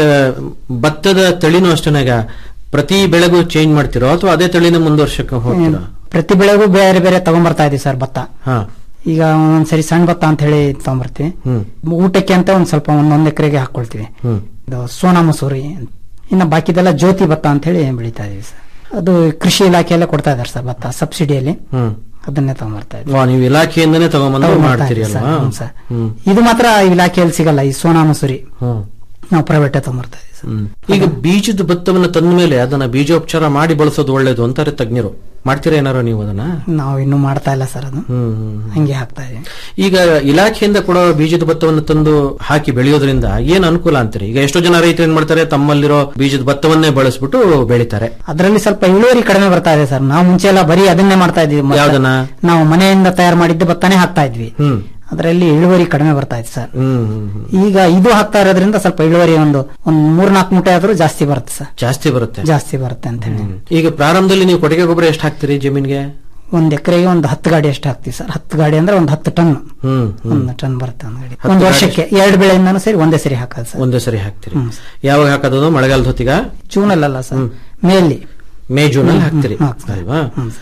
Speaker 11: ಭತ್ತದ ತಳಿನೂ ಅಷ್ಟೇನ ಈಗ ಪ್ರತಿ ಬೆಳೆಗೂ ಚೇಂಜ್ ಮಾಡ್ತಿರೋ ಅಥವಾ ಅದೇ ತಳಿನ ಮುಂದುವರ್ಷಕ್ಕೆ ಹೋಗ್ತೀರಾ
Speaker 6: ಪ್ರತಿ ಬೆಳೆಗೂ ಬೇರೆ ಬೇರೆ ತಗೊಂಡ್ಬರ್ತಾ ಇದೀವಿ ಸರ್ ಭತ್ತ
Speaker 11: ಹಾ
Speaker 6: ಈಗ ಒಂದ್ಸರಿ ಸಣ್ಣ ಭತ್ತ ಅಂತ ಹೇಳಿ ತಗೊಂಬರ್ತೀವಿ
Speaker 11: ಹ್ಮ್
Speaker 6: ಊಟಕ್ಕೆ ಅಂತ ಒಂದ್ ಸ್ವಲ್ಪ ಒಂದ್ ಒಂದ್ ಎಕರೆಗೆ ಹಾಕೊಳ್ತೀವಿ
Speaker 11: ಹ್ಮ್
Speaker 6: ಇದು ಸೋನಾ ಮಸೂರಿ ಇನ್ನು ಬಾಕಿದೆಲ್ಲ ಜ್ಯೋತಿ ಭತ್ತ ಅಂತ ಹೇಳಿ ಬೆಳೀತಾ ಇದೀವಿ ಸರ್ ಅದು ಕೃಷಿ ಇಲಾಖೆಯಲ್ಲೇ ಕೊಡ್ತಾ ಇದಾರೆ ಸರ್ ಭತ್ತ ಸಬ್ಸಿಡಿಯಲ್ಲಿ
Speaker 11: ಹ್ಮ್
Speaker 6: ಅದನ್ನೇ ತಗೊಂಬರ್ತಾ ಇದ್ದೀವಿ
Speaker 11: ವಾ ನೀವು ಇಲಾಖೆಯಿಂದನೇ ತಗೊಂಬಂದು
Speaker 6: ತಗೊಂಬರ್ತಾ
Speaker 11: ಮಾಡ್ತೀರಿ
Speaker 6: ಇದ್ದೀವಿ
Speaker 11: ಅಲ್ವಾ
Speaker 6: ಸರ್, ಹ್ಮ್ ಸರ್.
Speaker 11: ಹ್ಮ್
Speaker 6: ಇದು ಮಾತ್ರ ಇಲಾಖೆಯಲ್ಲಿ ಸಿಗಲ್ಲ ಈ ಸೋನಾ ಮಸೂರಿ
Speaker 11: ಹ್ಮ್
Speaker 6: ನಾವು ಪ್ರೈವೇಟ್ ತಗೊಂಬರ್ತಾ ಇದೀವಿ ಸರ್
Speaker 11: ಹ್ಮ್. ಈಗ ಬೀಜದ ಭತ್ತವನ್ನ ತಂದ ಮೇಲೆ ಅದನ್ನ ಬೀಜೋಪಚಾರ ಮಾಡಿ ಬಳಸೋದು ಒಳ್ಳೇದು ಅಂತಾರೆ ತಜ್ಞರು ಮಾಡ್ತೀರಾ ಏನಾರು ನೀವು ಅದನ್ನ
Speaker 6: ನಾವು ಇನ್ನೂ ಮಾಡ್ತಾ ಇಲ್ಲ ಸರ್ ಅದು
Speaker 11: ಹ್ಮ್ ಹ್ಮ್
Speaker 6: ಹಂಗೆ ಹಾಕ್ತಾ ಇದೀವಿ
Speaker 11: ಈಗ ಇಲಾಖೆಯಿಂದ ಕೊಡೋ ಬೀಜದ ಭತ್ತವನ್ನು ತಂದು ಹಾಕಿ ಬೆಳೆಯೋದ್ರಿಂದ ಏನ್ ಅನುಕೂಲ ಅಂತೀರಿ ಈಗ ಎಷ್ಟೋ ಜನ ರೈತರು ಏನ್ ಮಾಡ್ತಾರೆ ತಮ್ಮಲ್ಲಿರೋ ಬೀಜದ ಭತ್ತವನ್ನೇ ಬಳಸ್ಬಿಟ್ಟು ಬೆಳಿತಾರೆ
Speaker 6: ಅದರಲ್ಲಿ ಸ್ವಲ್ಪ ಇಳುವರಿ ಕಡಿಮೆ ಬರ್ತಾ ಇದೆ ಸರ್ ನಾವು ಮುಂಚೆ ಎಲ್ಲ ಬರೀ ಅದನ್ನೇ ಮಾಡ್ತಾ ಇದ್ವಿ ಮತ್ತೆ
Speaker 11: ಯಾವ್ದನ್ನ?
Speaker 6: ನಾವು ಮನೆಯಿಂದ ತಯಾರು ಮಾಡಿದ್ದ ಭತ್ತನೇ ಹಾಕ್ತಾ ಇದ್ವಿ
Speaker 11: ಹ್ಮ್
Speaker 6: ಅದರಲ್ಲಿ ಇಳುವರಿ ಕಡಿಮೆ ಬರ್ತಾ ಇತ್ತು ಸರ್
Speaker 11: ಹ್ಮ್ ಹ್ಮ್ ಹ್ಮ್.
Speaker 6: ಈಗ ಇದು ಹಾಕ್ತಾ ಇರೋದ್ರಿಂದ ಸ್ವಲ್ಪ ಇಳುವರಿ ಒಂದು ಒಂದ್ ಮೂರ್ನಾಲ್ಕು ಮೂಟೆ ಆದ್ರೂ ಜಾಸ್ತಿ ಬರುತ್ತೆ ಸರ್
Speaker 11: ಜಾಸ್ತಿ ಬರುತ್ತೆ
Speaker 6: ಜಾಸ್ತಿ ಬರುತ್ತೆ ಅಂತ ಹೇಳಿ
Speaker 11: ಈಗ ಪ್ರಾರಂಭದಲ್ಲಿ ನೀವು ಕೊಟ್ಟಿಗೆ ಗೊಬ್ಬರ ಎಷ್ಟು ಹಾಕ್ತೀರಿ ಜಮೀನ್ಗೆ
Speaker 6: ಒಂದ್ ಎಕರೆಗೆ ಒಂದು ಹತ್ತು ಗಾಡಿ ಅಷ್ಟು ಹಾಕ್ತಿವಿ ಸರ್ ಹತ್ತು ಗಾಡಿ ಅಂದ್ರೆ ಒಂದು ಹತ್ತು ಟನ್
Speaker 11: ಹ್ಮ್ ಹ್ಮ್.
Speaker 6: ಒಂದು ಟನ್ ಬರುತ್ತೆ ಒಂದ್ ಗಾಡಿ
Speaker 11: ಹತ್ತು
Speaker 6: ಒಂದು
Speaker 11: ಗಾಡಿ
Speaker 6: ವರ್ಷಕ್ಕೆ ಎರಡು ಬೆಳೆಯಿಂದನೂ ಸೇರಿ ಒಂದೇ ಸರಿ ಹಾಕೋದು ಸರ್
Speaker 11: ಒಂದೇ ಸರಿ ಹಾಕ್ತೀರಿ ಯಾವಾಗ ಹಾಕೋದು ಮಳೆಗಾಲದ ಹೊತ್ತಿಗ
Speaker 6: ಜೂನ್ ಅಲ್ಲಲ್ಲ ಸರ್ ಮೇಲಿ
Speaker 11: ಮೇ ಜೂನ್ ಅಲ್ಲಿ
Speaker 6: ಹ್ಮ್,
Speaker 11: ಹಾಕ್ತೀರಿ
Speaker 6: ಹ್ಮ್, ಹಾಕ್ತೀವಿ.
Speaker 11: ಅಲ್ವಾ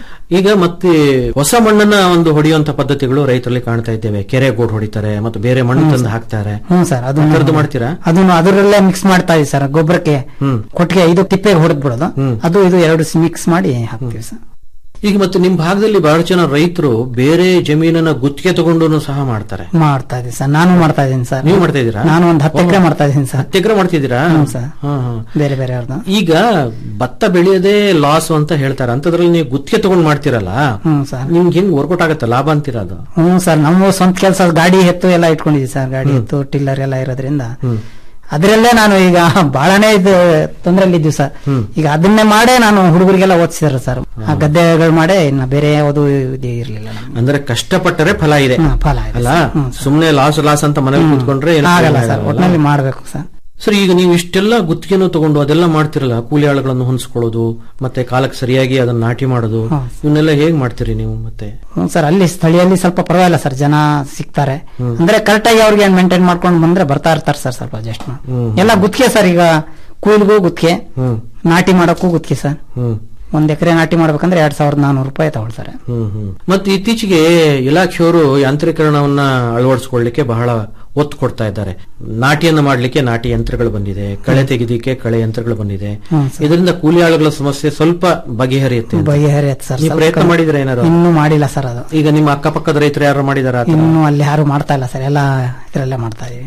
Speaker 11: ಈಗ ಮತ್ತೆ ಹೊಸ ಮಣ್ಣನ್ನ ಒಂದು ಹೊಡೆಯುವಂತ ಪದ್ಧತಿಗಳು ರೈತರಲ್ಲಿ ಕಾಣ್ತಾ ಇದ್ದೇವೆ ಕೆರೆ ಗೋಡ್ ಹೊಡಿತಾರೆ ಮತ್ತು ಬೇರೆ ಮಣ್ಣು
Speaker 6: ಹ್ಮ್,
Speaker 11: ತಂದು
Speaker 6: ಸರ್.
Speaker 11: ಹಾಕ್ತಾರೆ
Speaker 6: ಹ್ಞೂ ಸರ್ ಅದು
Speaker 11: ಆ ಥರದ್ದು ಮಾಡ್ತೀರಾ
Speaker 6: ಅದನ್ನು ಅದರಲ್ಲೇ ಮಿಕ್ಸ್ ಮಾಡ್ತಾ ಇದೀವಿ ಸರ್ ಗೊಬ್ಬರಕ್ಕೆ
Speaker 11: ಹ್ಮ್
Speaker 6: ಕೊಟ್ಟಿಗೆ ಇದು ತಿಪ್ಪೆಗೆ ಹೊಡೆದ್ ಬಿಡೋದು ಅದು ಇದು ಎರಡು ಮಿಕ್ಸ್ ಮಾಡಿ ಹಾಕ್ತಿವಿ ಸರ್
Speaker 11: ಈಗ ಮತ್ತೆ ನಿಮ್ ಭಾಗದಲ್ಲಿ ಬಹಳ ಜನ ರೈತರು ಬೇರೆ ಜಮೀನನ್ನ ಗುತ್ತಿಗೆ ತಗೊಂಡು ಸಹ ಮಾಡ್ತಾರೆ
Speaker 6: ಮಾಡ್ತಾ ಇದೀವಿ ಸರ್ ನಾನು ಮಾಡ್ತಾ ಇದೀನಿ ಸರ್
Speaker 11: ನೀವು ಮಾಡ್ತಾ ಇದ್ದೀರಾ
Speaker 6: ನಾನು ಒಂದು ಹತ್ತು ಎಕರೆ ಮಾಡ್ತಾ ಇದೀನಿ ಸರ್
Speaker 11: ಹತ್ತು ಎಕರೆ ಮಾಡ್ತಿದ್ದೀರಾ
Speaker 6: ಹ್ಞೂ ಸರ್
Speaker 11: ಹಾ, ಹಾ.
Speaker 6: ಬೇರೆ ಬೇರೆ ಅವ್ರದ್ದು
Speaker 11: ಈಗ ಭತ್ತ ಬೆಳೆಯೋದೇ ಲಾಸ್ ಅಂತ ಹೇಳ್ತಾರೆ ಅಂತದ್ರಲ್ಲಿ ನೀವು ಗುತ್ತಿಗೆ ತಗೊಂಡ್ ಮಾಡ್ತಿರಲ್ಲ
Speaker 6: ಹ್ಮ್ ಸರ್
Speaker 11: ನಿಮ್ಗೆ ಹೆಂಗ್ ವರ್ಕೌಟ್ ಆಗತ್ತೆ ಲಾಭ ಅಂತೀರಾ ಅದು
Speaker 6: ಹ್ಞೂ ಸರ್ ನಮ್ಮ ಸ್ವಂತ ಕೆಲಸ ಗಾಡಿ ಎತ್ತು ಎಲ್ಲ ಇಟ್ಕೊಂಡಿದ್ದೀವಿ ಸರ್ ಗಾಡಿ ಎತ್ತು ಟಿಲ್ಲರ್ ಎಲ್ಲ ಇರೋದ್ರಿಂದ ಅದರಲ್ಲೇ ನಾನು ಈಗ ಬಹಳನೇ ಇದು ತೊಂದರೆಯಲ್ಲಿದ್ದೀವಿ ಸರ್ ಈಗ ಅದನ್ನೇ ಮಾಡೇ ನಾನು ಹುಡುಗರಿಗೆಲ್ಲ ಓದಿಸಿದ್ರು ಸರ್ ಆ ಗದ್ದೆಗಳು ಮಾಡೇ ಇನ್ನ ಬೇರೆ ಯಾವುದು ಇದೇ ಇರ್ಲಿಲ್ಲ ನಮ್ಗೆ.
Speaker 11: ಅಂದ್ರೆ ಕಷ್ಟಪಟ್ಟರೆ ಫಲ ಇದೆ
Speaker 6: ಹ್ಮ್, ಫಲ ಇದೆ
Speaker 11: ಅಲ್ಲ
Speaker 6: ಸರ್. ಹ್ಮ್,
Speaker 11: ಸುಮ್ನೆ ಲಾಸ್ ಲಾಸ್ ಅಂತ ಮನೇಲಿ ಕೂತ್ಕೊಂಡ್ರೆ ಏನು
Speaker 6: ಆಗಲ್ಲ
Speaker 11: ಪ್ರಯೋಜನ
Speaker 6: ಸರ್
Speaker 11: ಆಗಲ್ಲ.
Speaker 6: ಒಟ್ಟಿನಲ್ಲಿ ಮಾಡ್ಬೇಕು ಸರ್
Speaker 11: ಸರ್ ಈಗ ನೀವು ಇಷ್ಟೆಲ್ಲ ಗುತ್ತಿಗೆನೂ ತಗೊಂಡು ಅದೆಲ್ಲ ಮಾಡ್ತಿರಲ್ಲ ಕೂಲಿ ಆಳುಗಳನ್ನು ಹೊಂದಿಸ್ಕೊಳ್ಳೋದು ಮತ್ತೆ ಕಾಲಕ್ಕೆ ಸರಿಯಾಗಿ ಅದನ್ನ ನಾಟಿ ಮಾಡೋದು
Speaker 6: ಹಾ.
Speaker 11: ಇವನ್ನೆಲ್ಲ ಹೇಗ್ ಮಾಡ್ತೀರಿ ನೀವು ಮತ್ತೆ
Speaker 6: ಹ್ಞೂ ಸರ್ ಅಲ್ಲಿ ಸ್ಥಳೀಯಲ್ಲಿ ಸ್ವಲ್ಪ ಪರವಾಗಿಲ್ಲ ಸರ್ ಜನ ಸಿಗ್ತಾರೆ ಅಂದ್ರೆ ಕರೆಕ್ಟ್ ಆಗಿ ಅವ್ರಿಗೆ ಮೇಂಟೈನ್ ಮಾಡ್ಕೊಂಡು ಬಂದ್ರೆ ಬರ್ತಾ ಇರ್ತಾರೆ ಸರ್ ಸ್ವಲ್ಪ ಅಡ್ಜಸ್ಟ್
Speaker 11: ಹ್ಮ್.
Speaker 6: ಎಲ್ಲ ಗುತ್ತಿಗೆ ಸರ್ ಈಗ ಕೂಲಿಗೂ ಗುತ್ತಿಗೆ
Speaker 11: ಹ್ಮ್
Speaker 6: ನಾಟಿ ಮಾಡೋಕ್ಕೂ ಗುತ್ತಿಗೆ ಸರ್
Speaker 11: ಹ್ಮ್
Speaker 6: ಒಂದ್ ಎಕರೆ ನಾಟಿ ಮಾಡ್ಬೇಕಂದ್ರೆ ಎರಡ್ ಸಾವಿರದ ನಾನೂರು ರೂಪಾಯಿ ತಗೊಳ್ತಾರೆ
Speaker 11: ಹ್ಮ್ ಹ್ಮ್ ಮತ್ತೆ ಇತ್ತೀಚೆಗೆ ಇಲಾಖೆಯವರು ಯಾಂತ್ರೀಕರಣವನ್ನ ಅಳವಡಿಸಿಕೊಳ್ಳಿಕ್ಕೆ ಬಹಳ ಒತ್ತು ಕೊಡ್ತಾ ಇದ್ದಾರೆ ನಾಟಿಯನ್ನ ಮಾಡ್ಲಿಕ್ಕೆ ನಾಟಿ ಯಂತ್ರಗಳು ಬಂದಿದೆ ಕಳೆ ತೆಗೆದಿಕ್ಕೆ ಕಳೆ ಯಂತ್ರಗಳು ಬಂದಿದೆ
Speaker 6: ಹ್ಮ್, ಸರ್.
Speaker 11: ಇದರಿಂದ ಕೂಲಿ ಆಳುಗಳ ಸಮಸ್ಯೆ ಸ್ವಲ್ಪ ಬಗೆಹರಿಯುತ್ತೆ ಅಂತ.
Speaker 6: ಬಗೆಹರಿಯತ್ತೆ ಸರ್
Speaker 11: ನೀವು
Speaker 6: ಸ್ವಲ್ಪ
Speaker 11: ಪ್ರಯತ್ನ
Speaker 6: ಕಮ್ಮಿ-
Speaker 11: ಮಾಡಿದ್ರೆ ಏನಾರು
Speaker 6: ಇನ್ನೂ ಮಾಡಿಲ್ಲ ಸರ್ ಅದು
Speaker 11: ಈಗ ನಿಮ್ಮ ಅಕ್ಕಪಕ್ಕದ ರೈತರು ಯಾರು ಮಾಡಿದಾರ
Speaker 6: ಇನ್ನು ಅಲ್ಲಿ ಯಾರು ಮಾಡ್ತಾ ಇಲ್ಲ ಸರ್ ಎಲ್ಲ ಇದ್ರಲ್ಲೇ ಮಾಡ್ತಾ ಇದೀವಿ